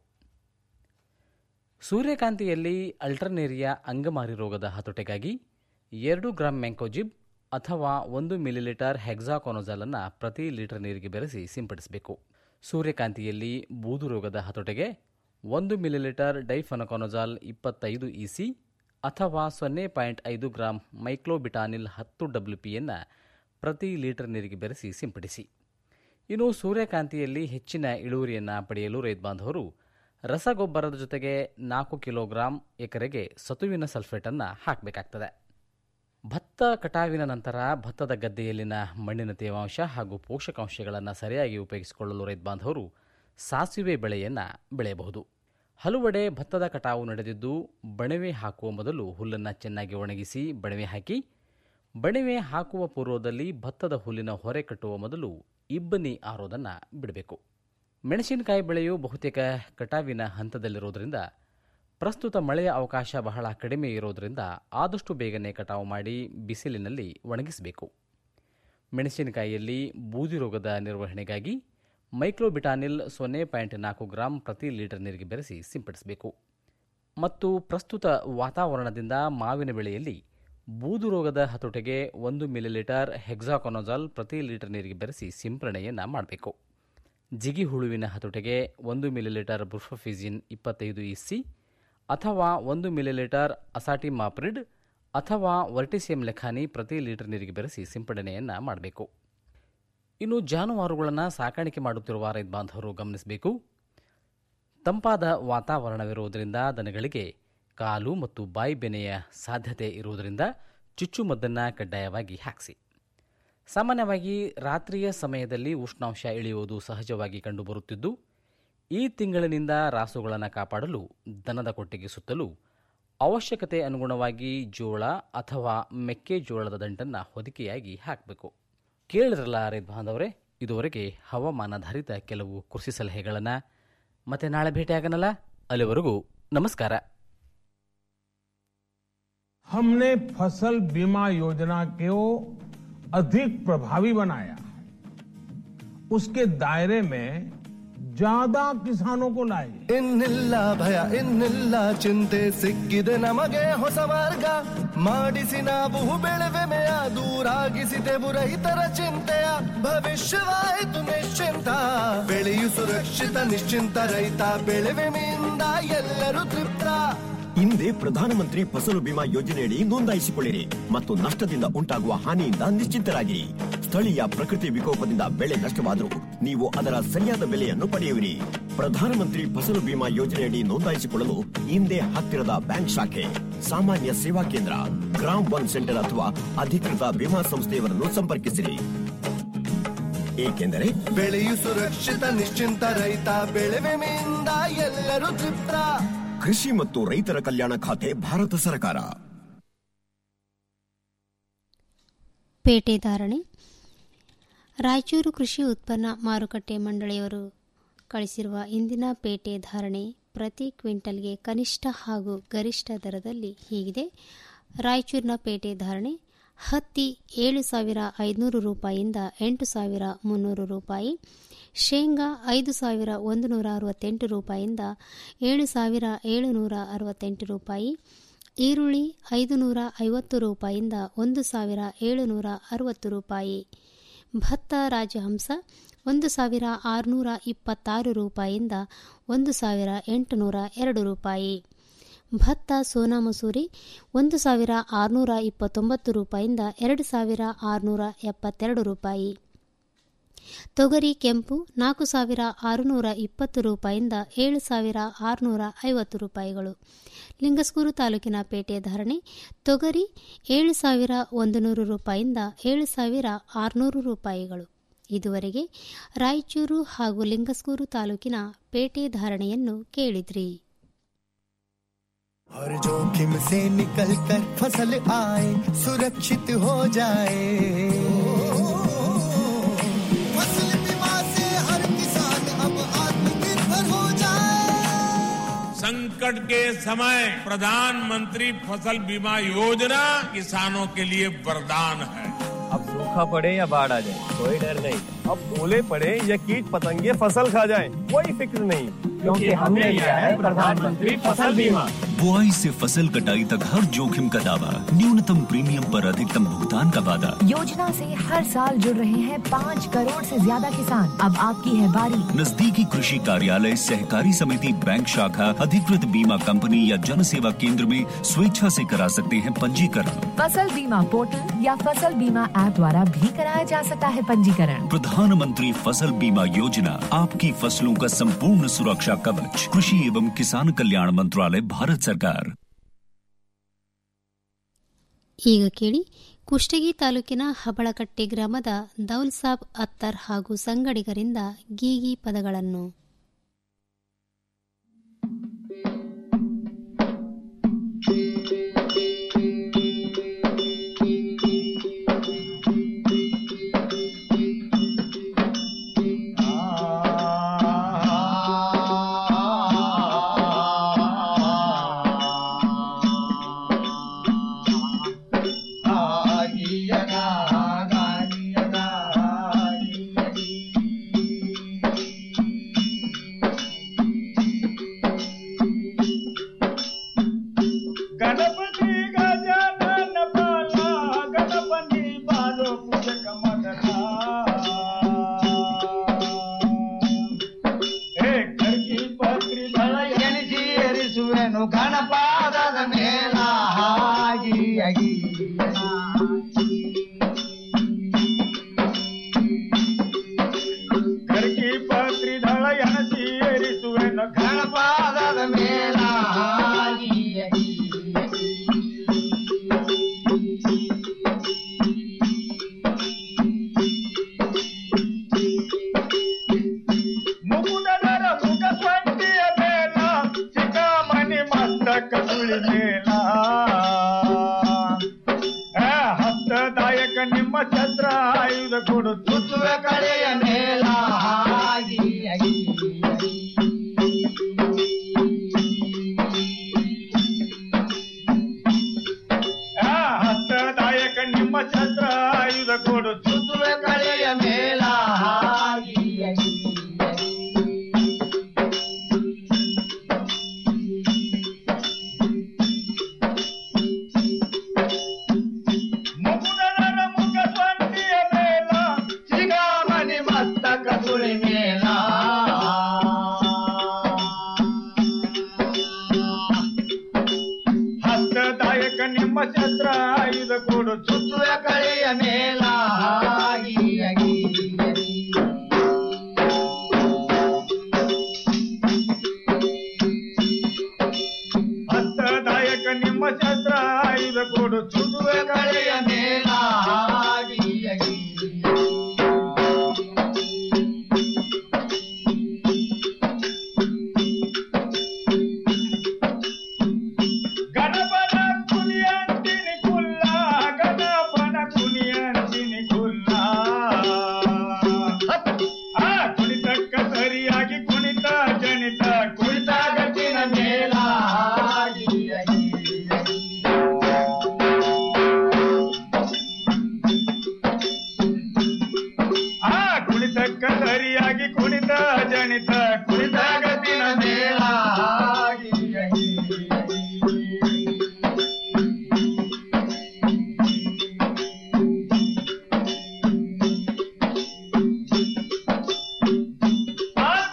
ಸೂರ್ಯಕಾಂತಿಯಲ್ಲಿ ಅಲ್ಟರ್ನೇರಿಯಾ ಅಂಗಮಾರಿ ರೋಗದ ಹತೋಟೆಗಾಗಿ ಎರಡು ಗ್ರಾಂ ಮ್ಯಾಂಕೋಜಿಬ್ ಅಥವಾ ಒಂದು ಮಿಲಿಲೀಟರ್ ಹೆಕ್ಸಾಕೊನೊಜಾಲನ್ನು ಪ್ರತಿ ಲೀಟರ್ ನೀರಿಗೆ ಬೆರೆಸಿ ಸಿಂಪಡಿಸಬೇಕು ಸೂರ್ಯಕಾಂತಿಯಲ್ಲಿ ಬೂದು ರೋಗದ ಹತೋಟೆಗೆ ಒಂದು ಮಿಲಿಲೀಟರ್ ಡೈಫನಕೊನೊಜಾಲ್ ಇಪ್ಪತ್ತೈದು ಇಸಿ ಅಥವಾ ಸೊನ್ನೆ ಪಾಯಿಂಟ್ ಐದು ಗ್ರಾಂ ಮೈಕ್ಲೋಬಿಟಾನಿಲ್ ಹತ್ತು ಡಬ್ಲ್ಯೂ ಪಿಯನ್ನು ಪ್ರತಿ ಲೀಟರ್ ನೀರಿಗೆ ಬೆರೆಸಿ ಸಿಂಪಡಿಸಿ ಇನ್ನು ಸೂರ್ಯಕಾಂತಿಯಲ್ಲಿ ಹೆಚ್ಚಿನ ಇಳುವರಿಯನ್ನು ಪಡೆಯಲು ರೈತ ಬಾಂಧವರು ರಸಗೊಬ್ಬರದ ಜೊತೆಗೆ ನಾಲ್ಕು ಕಿಲೋಗ್ರಾಂ ಎಕರೆಗೆ ಸತುವಿನ ಸಲ್ಫೇಟನ್ನು ಹಾಕಬೇಕಾಗ್ತದೆ ಭತ್ತ ಕಟಾವಿನ ನಂತರ ಭತ್ತದ ಗದ್ದೆಯಲ್ಲಿನ ಮಣ್ಣಿನ ತೇವಾಂಶ ಹಾಗೂ ಪೋಷಕಾಂಶಗಳನ್ನು ಸರಿಯಾಗಿ ಉಪಯೋಗಿಸಿಕೊಳ್ಳಲು ರೈತ ಬಾಂಧವರು ಸಾಸಿವೆ ಬೆಳೆಯನ್ನು ಬೆಳೆಯಬಹುದು ಹಲವೆಡೆ ಭತ್ತದ ಕಟಾವು ನಡೆದಿದ್ದು ಬಣವೆ ಹಾಕುವ ಮೊದಲು ಹುಲ್ಲನ್ನು ಚೆನ್ನಾಗಿ ಒಣಗಿಸಿ ಬಣವೆ ಹಾಕಿ ಬಣವೆ ಹಾಕುವ ಪೂರ್ವದಲ್ಲಿ ಭತ್ತದ ಹುಲ್ಲಿನ ಹೊರೆ ಕಟ್ಟುವ ಮೊದಲು ಇಬ್ಬನಿ ಆರೋದನ್ನು ಬಿಡಬೇಕು ಮೆಣಸಿನಕಾಯಿ ಬೆಳೆಯು ಬಹುತೇಕ ಕಟಾವಿನ ಹಂತದಲ್ಲಿರೋದ್ರಿಂದ ಪ್ರಸ್ತುತ ಮಳೆಯ ಅವಕಾಶ ಬಹಳ ಕಡಿಮೆ ಇರೋದರಿಂದ ಆದಷ್ಟು ಬೇಗನೆ ಕಟಾವು ಮಾಡಿ ಬಿಸಿಲಿನಲ್ಲಿ ಒಣಗಿಸಬೇಕು ಮೆಣಸಿನಕಾಯಿಯಲ್ಲಿ ಬೂದಿ ರೋಗದ ನಿರ್ವಹಣೆಗಾಗಿ ಮೈಕ್ರೋಬಿಟಾನಿಲ್ ಸೊನ್ನೆ ಪಾಯಿಂಟ್ ನಾಲ್ಕು ಗ್ರಾಂ ಪ್ರತಿ ಲೀಟರ್ ನೀರಿಗೆ ಬೆರೆಸಿ ಸಿಂಪಡಿಸಬೇಕು ಮತ್ತು ಪ್ರಸ್ತುತ ವಾತಾವರಣದಿಂದ ಮಾವಿನ ಬೆಳೆಯಲ್ಲಿ ಬೂದು ರೋಗದ ಹತೋಟೆಗೆ ಒಂದು ಮಿಲಿಲೀಟರ್ ಹೆಕ್ಸಾಕೊನೊಜಾಲ್ ಪ್ರತಿ ಲೀಟರ್ ನೀರಿಗೆ ಬೆರೆಸಿ ಸಿಂಪರಣೆಯನ್ನು ಮಾಡಬೇಕು ಜಿಗಿ ಹುಳುವಿನ ಹತೋಟೆಗೆ ಒಂದು ಮಿಲಿಲೀಟರ್ ಬುರ್ಫಫಿಜಿನ್ ಇಪ್ಪತ್ತೈದು ಇಸಿ ಅಥವಾ ಒಂದು ಮಿಲಿಲೀಟರ್ ಅಸಾಟಿಮಾಪ್ರಿಡ್ ಅಥವಾ ವರ್ಟಿಸಿಯಂ ಲೆಖಾನಿ ಪ್ರತಿ ಲೀಟರ್ ನೀರಿಗೆ ಬೆರೆಸಿ ಸಿಂಪಡಣೆಯನ್ನು ಮಾಡಬೇಕು ಇನ್ನು ಜಾನುವಾರುಗಳನ್ನು ಸಾಕಾಣಿಕೆ ಮಾಡುತ್ತಿರುವ ರೈತ ಬಾಂಧವರು ಗಮನಿಸಬೇಕು ತಂಪಾದ ವಾತಾವರಣವಿರುವುದರಿಂದ ದನಗಳಿಗೆ ಕಾಲು ಮತ್ತು ಬಾಯಿ ಬೆನೆಯ ಸಾಧ್ಯತೆ ಇರುವುದರಿಂದ ಚುಚ್ಚುಮದ್ದನ್ನು ಕಡ್ಡಾಯವಾಗಿ ಹಾಕಿಸಿ ಸಾಮಾನ್ಯವಾಗಿ ರಾತ್ರಿಯ ಸಮಯದಲ್ಲಿ ಉಷ್ಣಾಂಶ ಇಳಿಯುವುದು ಸಹಜವಾಗಿ ಕಂಡುಬರುತ್ತಿದ್ದು ಈ ತಿಂಗಳಿನಿಂದ ರಾಸುಗಳನ್ನು ಕಾಪಾಡಲು ದನದ ಕೊಟ್ಟಿಗೆ ಸುತ್ತಲೂ ಅವಶ್ಯಕತೆ ಅನುಗುಣವಾಗಿ ಜೋಳ ಅಥವಾ ಮೆಕ್ಕೆಜೋಳದ ದಂಟನ್ನು ಹೊದಿಕೆಯಾಗಿ ಹಾಕಬೇಕು ಕೇಳಿದ್ರಲ್ಲ ರೈತ ಬಾಂಧವರೇ ಇದುವರೆಗೆ ಹವಾಮಾನಾಧಾರಿತ ಕೆಲವು ಕೃಷಿ ಸಲಹೆಗಳನ್ನು ಮತ್ತೆ ನಾಳೆ ಭೇಟಿಯಾಗನಲ್ಲ ಅಲ್ಲಿವರೆಗೂ ನಮಸ್ಕಾರ हमने फसल बीमा योजना को अधिक प्रभावी बनाया उसके दायरे में ज्यादा किसानों को लाए ಇನ್ನಿಲ್ಲ ಭಯ ಇನ್ನಿಲ್ಲ ಚಿಂತೆ ಸಿಕ್ಕಿದೆ ನಮಗೆ ಹೊಸ ಮಾರ್ಗ ಮಾಡಿಸಿ ನಾವು ಬೆಳೆವೆಮೆಯ ದೂರಾಗಿಸಿದೆವು ರೈತರ ಚಿಂತೆಯ ಭವಿಷ್ಯವಾಯಿತು ನಿಶ್ಚಿಂತ ಬೆಳೆಯು ಸುರಕ್ಷಿತ ನಿಶ್ಚಿಂತ ರೈತ ಬೆಳೆವೆಮೆಯಿಂದ ಎಲ್ಲರೂ ತೃಪ್ತ ಹಿಂದೆ ಪ್ರಧಾನಮಂತ್ರಿ ಫಸಲು ಬಿಮಾ ಯೋಜನೆಯಡಿ ನೋಂದಾಯಿಸಿಕೊಳ್ಳಿರಿ ಮತ್ತು ನಷ್ಟದಿಂದ ಉಂಟಾಗುವ ಹಾನಿಯಿಂದ ನಿಶ್ಚಿಂತರಾಗಿರಿ ಸ್ಥಳೀಯ ಪ್ರಕೃತಿ ವಿಕೋಪದಿಂದ ಬೆಳೆ ನಷ್ಟವಾದರೂ ನೀವು ಅದರ ಸರಿಯಾದ ಬೆಲೆಯನ್ನು ಪಡೆಯುವಿರಿ ಪ್ರಧಾನಮಂತ್ರಿ ಫಸಲು ಬಿಮಾ ಯೋಜನೆಯಡಿ ನೋಂದಾಯಿಸಿಕೊಳ್ಳಲು ಹಿಂದೆ ಹತ್ತಿರದ ಬ್ಯಾಂಕ್ ಶಾಖೆ ಸಾಮಾನ್ಯ ಸೇವಾ ಕೇಂದ್ರ ಗ್ರಾಮ್ ಒನ್ ಸೆಂಟರ್ ಅಥವಾ ಅಧಿಕೃತ ವಿಮಾ ಸಂಸ್ಥೆಯವರನ್ನು ಸಂಪರ್ಕಿಸಿರಿ ಏಕೆಂದರೆ ಬೆಳೆಯು ಸುರಕ್ಷಿತ ನಿಶ್ಚಿಂತ ರೈತ ಬೆಳೆ ವಿಮೆಯಿಂದ ಎಲ್ಲರೂ ತೃಪ್ತ ಕೃಷಿ ಮತ್ತು ರೈತರ ಕಲ್ಯಾಣ ಖಾತೆ ಭಾರತ ಸರ್ಕಾರ ಪೇಟೆ ಧಾರಣೆ ರಾಯಚೂರು ಕೃಷಿ ಉತ್ಪನ್ನ ಮಾರುಕಟ್ಟೆ ಮಂಡಳಿಯವರು ಕಳಿಸಿರುವ ಇಂದಿನ ಪೇಟೆ ಧಾರಣೆ ಪ್ರತಿ ಕ್ವಿಂಟಲ್ಗೆ ಕನಿಷ್ಠ ಹಾಗೂ ಗರಿಷ್ಠ ದರದಲ್ಲಿ ಹೀಗಿದೆ ರಾಯಚೂರಿನ ಪೇಟೆ ಧಾರಣೆ ಹತ್ತಿ ಏಳು ಸಾವಿರ ಐದುನೂರು ರೂಪಾಯಿಯಿಂದ ಎಂಟು ಸಾವಿರ ಮುನ್ನೂರು ರೂಪಾಯಿ ಶೇಂಗಾ ಐದು ಸಾವಿರ ಒಂದು ನೂರ ಅರವತ್ತೆಂಟು ರೂಪಾಯಿಯಿಂದ ಏಳು ಸಾವಿರ ಏಳುನೂರ ಅರವತ್ತೆಂಟು ರೂಪಾಯಿ ಈರುಳ್ಳಿ ಐದು ನೂರ ಐವತ್ತು ರೂಪಾಯಿಯಿಂದ ಒಂದು ಸಾವಿರ ಏಳುನೂರ ಅರವತ್ತು ರೂಪಾಯಿ ಭತ್ತ ರಾಜಹಂಸ ಒಂದು ಸಾವಿರ ಆರುನೂರ ಇಪ್ಪತ್ತಾರು ರೂಪಾಯಿಯಿಂದ ಒಂದು ಸಾವಿರ ಎಂಟುನೂರ ಎರಡು ರೂಪಾಯಿ ಭತ್ತ ಸೋನಾ ಮಸೂರಿ ಒಂದು ಸಾವಿರ ಆರುನೂರ ಇಪ್ಪತ್ತೊಂಬತ್ತು ರೂಪಾಯಿಯಿಂದ ಎರಡು ಸಾವಿರ ಆರುನೂರ ಎಪ್ಪತ್ತೆರಡು ರೂಪಾಯಿ ತೊಗರಿ ಕೆಂಪು ನಾಲ್ಕು ಸಾವಿರ ಆರುನೂರ ಇಪ್ಪತ್ತು ರೂಪಾಯಿಯಿಂದ ಏಳು ಸಾವಿರ ಆರುನೂರ ಐವತ್ತು ರೂಪಾಯಿಗಳು ಲಿಂಗಸ್ಕೂರು ತಾಲೂಕಿನ ಪೇಟೆ ಧಾರಣೆ ತೊಗರಿ ಏಳು ಸಾವಿರ ಒಂದು ನೂರು ರೂಪಾಯಿಯಿಂದ ಏಳು ಸಾವಿರ ಆರುನೂರು ರೂಪಾಯಿಗಳು ಇದುವರೆಗೆ ರಾಯಚೂರು ಹಾಗೂ ಲಿಂಗಸ್ಕೂರು ತಾಲೂಕಿನ ಪೇಟೆ ಧಾರಣೆಯನ್ನು ಕೇಳಿದ್ರಿ हर जोखिम से निकल कर फसल आए सुरक्षित हो जाए फसल बीमा से हर किसान अब आत्मनिर्भर हो जाए संकट के समय प्रधानमंत्री फसल बीमा योजना किसानों के लिए वरदान है अब सूखा पड़े या बाढ़ आ जाए कोई डर नहीं अब ओले पड़े या कीट पतंगे फसल खा जाए कोई फिक्र नहीं क्योंकि हमने लिया है प्रधानमंत्री फसल बीमा बुआई से फसल कटाई तक हर जोखिम का दावा न्यूनतम प्रीमियम पर अधिकतम भुगतान का वादा योजना से हर साल जुड़ रहे हैं पाँच करोड़ से ज्यादा किसान अब आपकी है बारी नजदीकी कृषि कार्यालय सहकारी समिति बैंक शाखा अधिकृत बीमा कंपनी या जन सेवा केंद्र में स्वेच्छा से करा सकते हैं पंजीकरण फसल बीमा पोर्टल या फसल बीमा ऐप द्वारा भी कराया जा सकता है पंजीकरण प्रधानमंत्री फसल बीमा योजना आपकी फसलों का संपूर्ण सुरक्षा कवच कृषि एवं किसान कल्याण मंत्रालय भारत सरकार ಈಗ ಕೇಳಿ ಕುಷ್ಟಗಿ ತಾಲೂಕಿನ ಹಬಳಕಟ್ಟೆ ಗ್ರಾಮದ ದೌಲ್ ಸಾಬ್ ಅತ್ತರ್ ಹಾಗೂ ಸಂಗಡಿಗರಿಂದ ಗೀಗಿ ಪದಗಳನ್ನು ಗಣಪತಿ ಗಜಾನನ ಬಾಲ ಗಣಪತಿ ಬಾಲೋ ಪೂಜಕ ಮಗನ ಹೇ ಕರ್ಕಿ ಪತ್ರಿ ದಳ ಎಣಿಸಿ ಎರಿಸುವೆನು ಗಣಪಾದದ ಮೇಲ ಹಾಗಿ ಅಗಿ ಕರ್ಕಿ ಪತ್ರಿ ದಳ ಎಣಿಸಿ ಎರಿಸುವೆನು ಗಣಪಾದದ ಮೇಲ ಹಾಗಿ ಅಗಿ ಮುಗುದರ ಮುಖ ಸ್ವಂತಿಯ ಮೇಲ ಚಿಕ್ಕಮಣಿ ಮಸ್ತಕ ಸುಳಿ ಮೇಲ ಆ, ಹಸ್ತದಾಯಕ ನಿಮ್ಮ ಛತ್ರ ಆಯುಧ ಕೊಡು ತುಸುವ ಕಳೆಯ ಮೇಲ ಹಾಗಿ ಅಗಿ ಆ, ಹಸ್ತದಾಯಕ ನಿಮ್ಮ ಛತ್ರ ಆಯುಧ ಕೊಡು ತುಸುವ ಕಳೆಯ ಮೇಲ ಹಾಗಿ ಅಗಿ ಮುಗುದರ ಮುಖ ಸ್ವಂತಿಯ ಮೇಲ ಚಿಗಾಮಣಿ ಮಸ್ತಕ ಸುಳಿ ಮೇಲ ಹಸ್ತದಾಯಕ ನಿಮ್ಮ ಛತ್ರ ಆಯುಧ ಕೊಡು ಸುತ್ತುವ ಕಳೆಯ ಮೇಲ ಹಾಗಿ ಕುಣಿದಾಗ